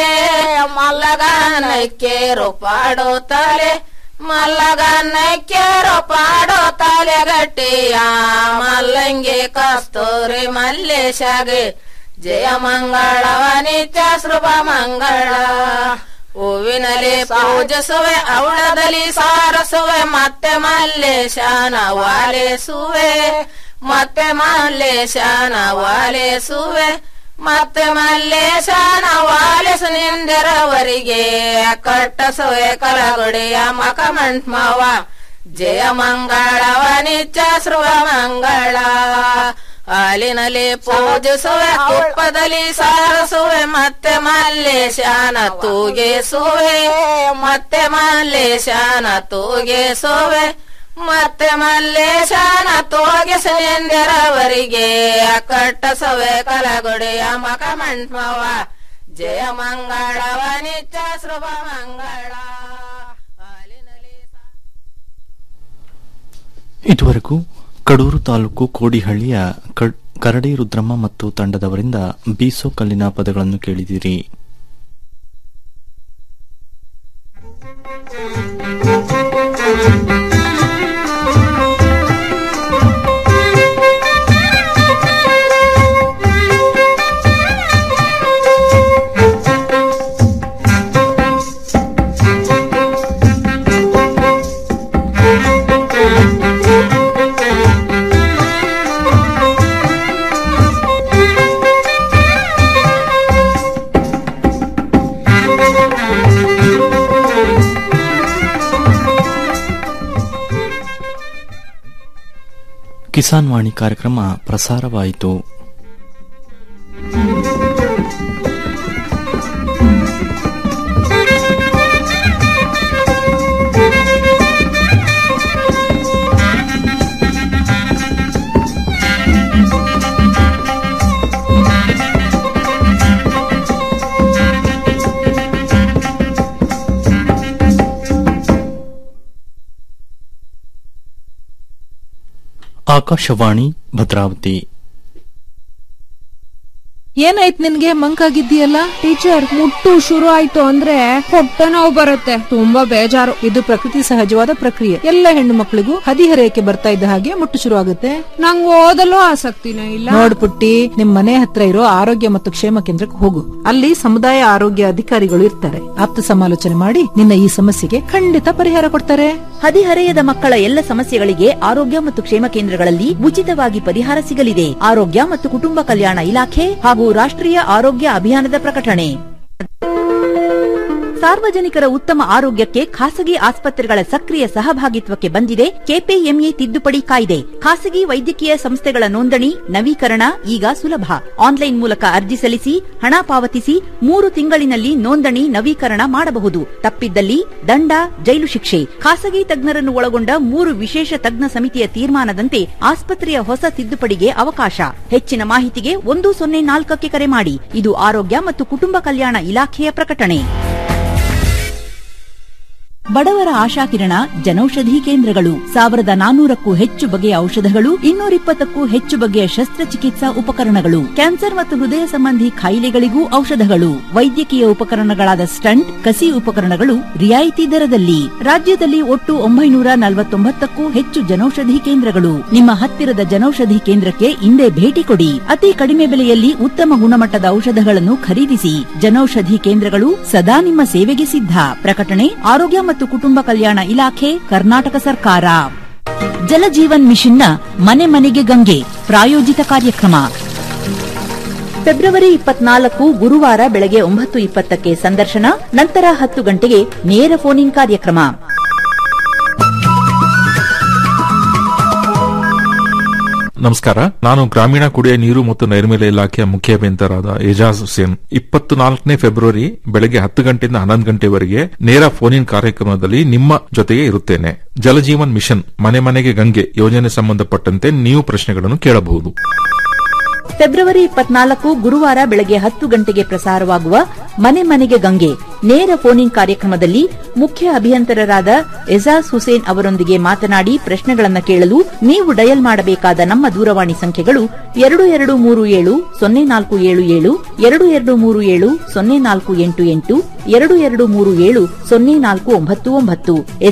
Speaker 13: ಮಲ್ಲಗನ್ನಕ್ಕೇರು ಪಾಡೋ ತಲೆ ಮಲ್ಲಗನ್ನಕ್ಕೇರು ಪಾಡೋ ತಲೆ ಗಟ್ಟಿಯ ಮಲ್ಲಂಗೆ ಕಸ್ತೂರಿ ಮಲ್ಲೇಶಗೆ ಜಯ ಮಂಗಳವನಿಚ್ಚ ಶುಭ ಮಂಗಳ ಹೂವಿನಲ್ಲಿ ಪೂಜಿಸುವೆ ಅವಳದಲ್ಲಿ ಸಾರಸುವೆ ಮತ್ತೆ ಮಲ್ಲೇಶನ ವಾಲಿಸುವೆ ಮತ್ತೆ ಮಲ್ಲೇಶನ ವಾಲಿಸುವೆ ಮತ್ತೆ ಮಲ್ಲೇಶನ ವಾಲಿಸು ನಿಂದಿರವರಿಗೆ ಕಟ್ಟಸುವೆ ಕಲಗುಡಿಯ ಮಕಮಂಟ್ಮವ ಜಯ ಮಂಗಳವನಿಚ್ಚ ಶುಭ ಮಂಗಳ ಹಾಲಿನಲ್ಲಿ ಪೂಜಿಸುವೆ ತುಪ್ಪದಲ್ಲಿ ಸಾರಸುವೆ ಮತ್ತೆ ಮಲ್ಲೇಶನ ತೂಗಿಸುವೆ ಮತ್ತೆ ಮಲ್ಲೇಶನ ತೂಗಿಸುವೆ ಮತ್ತೆ ಮಲ್ಲೇಶನ ತೋಗಿಸೆಂದಿರವರಿಗೆ ಕಟ್ಟಸುವೆ ಕಲಗುಡಿಯ ಮಕಮಂಟ್ಮವ ಜಯ ಮಂಗಳವನಿಚ್ಚ ಶುಭ ಮಂಗಳ
Speaker 1: ಇದುವರೆಗೂ ಕಡೂರು ತಾಲೂಕು ಕೋಡಿಹಳ್ಳಿಯ ಕ- ಕರಡಿ ರುದ್ರಮ್ಮ ಮತ್ತು ತಂಡದವರಿಂದ ಬೀಸೋ ಕಲ್ಲಿನ ಪದಗಳನ್ನು ಕೇಳಿದಿರಿ ಕಿಸಾನ್ ವಾಣಿ ಕಾರ್ಯಕ್ರಮ ಪ್ರಸಾರವಾಯಿತು ಆಕಾಶವಾಣಿ ಭದ್ರಾವತಿ
Speaker 10: ಏನಾಯ್ತು ನಿನ್ಗೆ ಮಂಕಾಗಿದ್ದೀಯಲ್ಲ
Speaker 14: ಟೀಚರ್ ಮುಟ್ಟು ಶುರು ಆಯ್ತು ಅಂದ್ರೆ ಹೊಟ್ಟೆ ನೋವು ಬರುತ್ತೆ ತುಂಬಾ ಬೇಜಾರು
Speaker 10: ಇದು ಪ್ರಕೃತಿ ಸಹಜವಾದ ಪ್ರಕ್ರಿಯೆ ಎಲ್ಲ ಹೆಣ್ಣು ಮಕ್ಕಳಿಗೂ ಹದಿಹರೆಯಕ್ಕೆ ಬರ್ತಾ ಇದ್ದ ಹಾಗೆ ಮುಟ್ಟು ಶುರು ಆಗುತ್ತೆ
Speaker 14: ನಂಗ್ ಓದಲು ಆಸಕ್ತಿನೇ ಇಲ್ಲ
Speaker 10: ನೋಡ್ ಪುಟ್ಟಿ ನಿಮ್ ಮನೆ ಹತ್ರ ಇರೋ ಆರೋಗ್ಯ ಮತ್ತು ಕ್ಷೇಮ ಕೇಂದ್ರಕ್ಕೆ ಹೋಗು ಅಲ್ಲಿ ಸಮುದಾಯ ಆರೋಗ್ಯ ಅಧಿಕಾರಿಗಳು ಇರ್ತಾರೆ ಆಪ್ತ ಸಮಾಲೋಚನೆ ಮಾಡಿ ನಿನ್ನ ಈ ಸಮಸ್ಯೆಗೆ ಖಂಡಿತ ಪರಿಹಾರ ಕೊಡ್ತಾರೆ
Speaker 8: ಹದಿಹರೆಯದ ಮಕ್ಕಳ ಎಲ್ಲ ಸಮಸ್ಯೆಗಳಿಗೆ ಆರೋಗ್ಯ ಮತ್ತು ಕ್ಷೇಮ ಕೇಂದ್ರಗಳಲ್ಲಿ ಉಚಿತವಾಗಿ ಪರಿಹಾರ ಸಿಗಲಿದೆ ಆರೋಗ್ಯ ಮತ್ತು ಕುಟುಂಬ ಕಲ್ಯಾಣ ಇಲಾಖೆ ಹಾಗೂ ರಾಷ್ಟ್ರೀಯ ಆರೋಗ್ಯ ಅಭಿಯಾನದ ಪ್ರಕಟಣೆ ಸಾರ್ವಜನಿಕರ ಉತ್ತಮ ಆರೋಗ್ಯಕ್ಕೆ ಖಾಸಗಿ ಆಸ್ಪತ್ರೆಗಳ ಸಕ್ರಿಯ ಸಹಭಾಗಿತ್ವಕ್ಕೆ ಬಂದಿದೆ ಕೆಪಿಎಂಇ ತಿದ್ದುಪಡಿ ಕಾಯ್ದೆ ಖಾಸಗಿ ವೈದ್ಯಕೀಯ ಸಂಸ್ಥೆಗಳ ನೋಂದಣಿ ನವೀಕರಣ ಈಗ ಸುಲಭ ಆನ್ಲೈನ್ ಮೂಲಕ ಅರ್ಜಿ ಸಲ್ಲಿಸಿ ಹಣ ಪಾವತಿಸಿ ಮೂರು ತಿಂಗಳಿನಲ್ಲಿ ನೋಂದಣಿ ನವೀಕರಣ ಮಾಡಬಹುದು ತಪ್ಪಿದ್ದಲ್ಲಿ ದಂಡ ಜೈಲು ಶಿಕ್ಷೆ ಖಾಸಗಿ ತಜ್ಞರನ್ನು ಒಳಗೊಂಡ ಮೂರು ವಿಶೇಷ ತಜ್ಞ ಸಮಿತಿಯ ತೀರ್ಮಾನದಂತೆ ಆಸ್ಪತ್ರೆಯ ಹೊಸ ತಿದ್ದುಪಡಿಗೆ ಅವಕಾಶ ಹೆಚ್ಚಿನ ಮಾಹಿತಿಗೆ ಒಂದು ಸೊನ್ನೆ ನಾಲ್ಕಕ್ಕೆ ಕರೆ ಮಾಡಿ ಇದು ಆರೋಗ್ಯ ಮತ್ತು ಕುಟುಂಬ ಕಲ್ಯಾಣ ಇಲಾಖೆಯ ಪ್ರಕಟಣೆ ಬಡವರ ಆಶಾಕಿರಣ ಜನೌಷಧಿ ಕೇಂದ್ರಗಳು ಸಾವಿರದ ನಾನೂರಕ್ಕೂ ಹೆಚ್ಚು ಬಗೆಯ ಔಷಧಗಳು ಇನ್ನೂರಿಪ್ಪತ್ತಕ್ಕೂ ಹೆಚ್ಚು ಬಗೆಯ ಶಸ್ತ್ರಚಿಕಿತ್ಸಾ ಉಪಕರಣಗಳು ಕ್ಯಾನ್ಸರ್ ಮತ್ತು ಹೃದಯ ಸಂಬಂಧಿ ಕಾಯಿಲೆಗಳಿಗೂ ಔಷಧಗಳು ವೈದ್ಯಕೀಯ ಉಪಕರಣಗಳಾದ ಸ್ಟಂಟ್ ಕಸಿ ಉಪಕರಣಗಳು ರಿಯಾಯಿತಿ ದರದಲ್ಲಿ ರಾಜ್ಯದಲ್ಲಿ ಒಟ್ಟು ಒಂಬೈನೂರ ನಲವತ್ತೊಂಬತ್ತಕ್ಕೂ ಹೆಚ್ಚು ಜನೌಷಧಿ ಕೇಂದ್ರಗಳು ನಿಮ್ಮ ಹತ್ತಿರದ ಜನೌಷಧಿ ಕೇಂದ್ರಕ್ಕೆ ಇಂದೇ ಭೇಟಿ ಕೊಡಿ ಅತಿ ಕಡಿಮೆ ಬೆಲೆಯಲ್ಲಿ ಉತ್ತಮ ಗುಣಮಟ್ಟದ ಔಷಧಗಳನ್ನು ಖರೀದಿಸಿ ಜನೌಷಧಿ ಕೇಂದ್ರಗಳು ಸದಾ ನಿಮ್ಮ ಸೇವೆಗೆ ಸಿದ್ಧ ಪ್ರಕಟಣೆ ಆರೋಗ್ಯ ಮತ್ತು ಕುಟುಂಬ ಕಲ್ಯಾಣ ಇಲಾಖೆ ಕರ್ನಾಟಕ ಸರ್ಕಾರ ಜಲಜೀವನ್ ಮಿಷನ್ನ ಮನೆ ಮನೆಗೆ ಗಂಗೆ ಪ್ರಾಯೋಜಿತ ಕಾರ್ಯಕ್ರಮ ಫೆಬ್ರವರಿ ಇಪ್ಪತ್ನಾಲ್ಕು ಗುರುವಾರ ಬೆಳಗ್ಗೆ ಒಂಬತ್ತು ಇಪ್ಪತ್ತಕ್ಕೆ ಸಂದರ್ಶನ ನಂತರ ಹತ್ತು ಗಂಟೆಗೆ ನೇರ ಫೋನ್ ಇನ್ ಕಾರ್ಯಕ್ರಮ
Speaker 15: ನಮಸ್ಕಾರ ನಾನು ಗ್ರಾಮೀಣ ಕುಡಿಯ ನೀರು ಮತ್ತು ನೈರ್ಮಲ್ಯ ಇಲಾಖೆಯ ಮುಖ್ಯ ಅಭಿಯಂತರಾದ ಏಜಾಜ್ ಹುಸೇನ್ ಇಪ್ಪತ್ತು ನಾಲ್ಕನೇ ಫೆಬ್ರವರಿ ಬೆಳಗ್ಗೆ ಹತ್ತು ಗಂಟೆಯಿಂದ ಹನ್ನೊಂದು ಗಂಟೆವರೆಗೆ ನೇರ ಫೋನ್ ಇನ್ ಕಾರ್ಯಕ್ರಮದಲ್ಲಿ ನಿಮ್ಮ ಜೊತೆಗೆ ಇರುತ್ತೇನೆ ಜಲಜೀವನ್ ಮಿಷನ್ ಮನೆ ಮನೆಗೆ ಗಂಗೆ ಯೋಜನೆ ಸಂಬಂಧಪಟ್ಟಂತೆ ನೀವು ಪ್ರಶ್ನೆಗಳನ್ನು ಕೇಳಬಹುದು
Speaker 8: ಫೆಬ್ರವರಿ ಇಪ್ಪತ್ನಾಲ್ಕು ಗುರುವಾರ ಬೆಳಗ್ಗೆ ಹತ್ತು ಗಂಟೆಗೆ ಪ್ರಸಾರವಾಗುವ ಮನೆ ಮನೆಗೆ ಗಂಗೆ ನೇರ ಫೋನ್ ಇನ್ ಕಾರ್ಯಕ್ರಮದಲ್ಲಿ ಮುಖ್ಯ ಅಭಿಯಂತರರಾದ ಎಜಾಜ್ ಹುಸೇನ್ ಅವರೊಂದಿಗೆ ಮಾತನಾಡಿ ಪ್ರಶ್ನೆಗಳನ್ನು ಕೇಳಲು ನೀವು ಡಯಲ್ ಮಾಡಬೇಕಾದ ನಮ್ಮ ದೂರವಾಣಿ ಸಂಖ್ಯೆಗಳು ಎರಡು ಎರಡು ಮೂರು ಏಳು ಸೊನ್ನೆ ನಾಲ್ಕು ಏಳು ಏಳು ಎರಡು ಎರಡು ಮೂರು ಏಳು ಸೊನ್ನೆ ನಾಲ್ಕು ಎಂಟು ಎಂಟು ಎರಡು ಎರಡು ಮೂರು ಏಳು ಸೊನ್ನೆ ನಾಲ್ಕು ಒಂಬತ್ತು ಒಂಬತ್ತು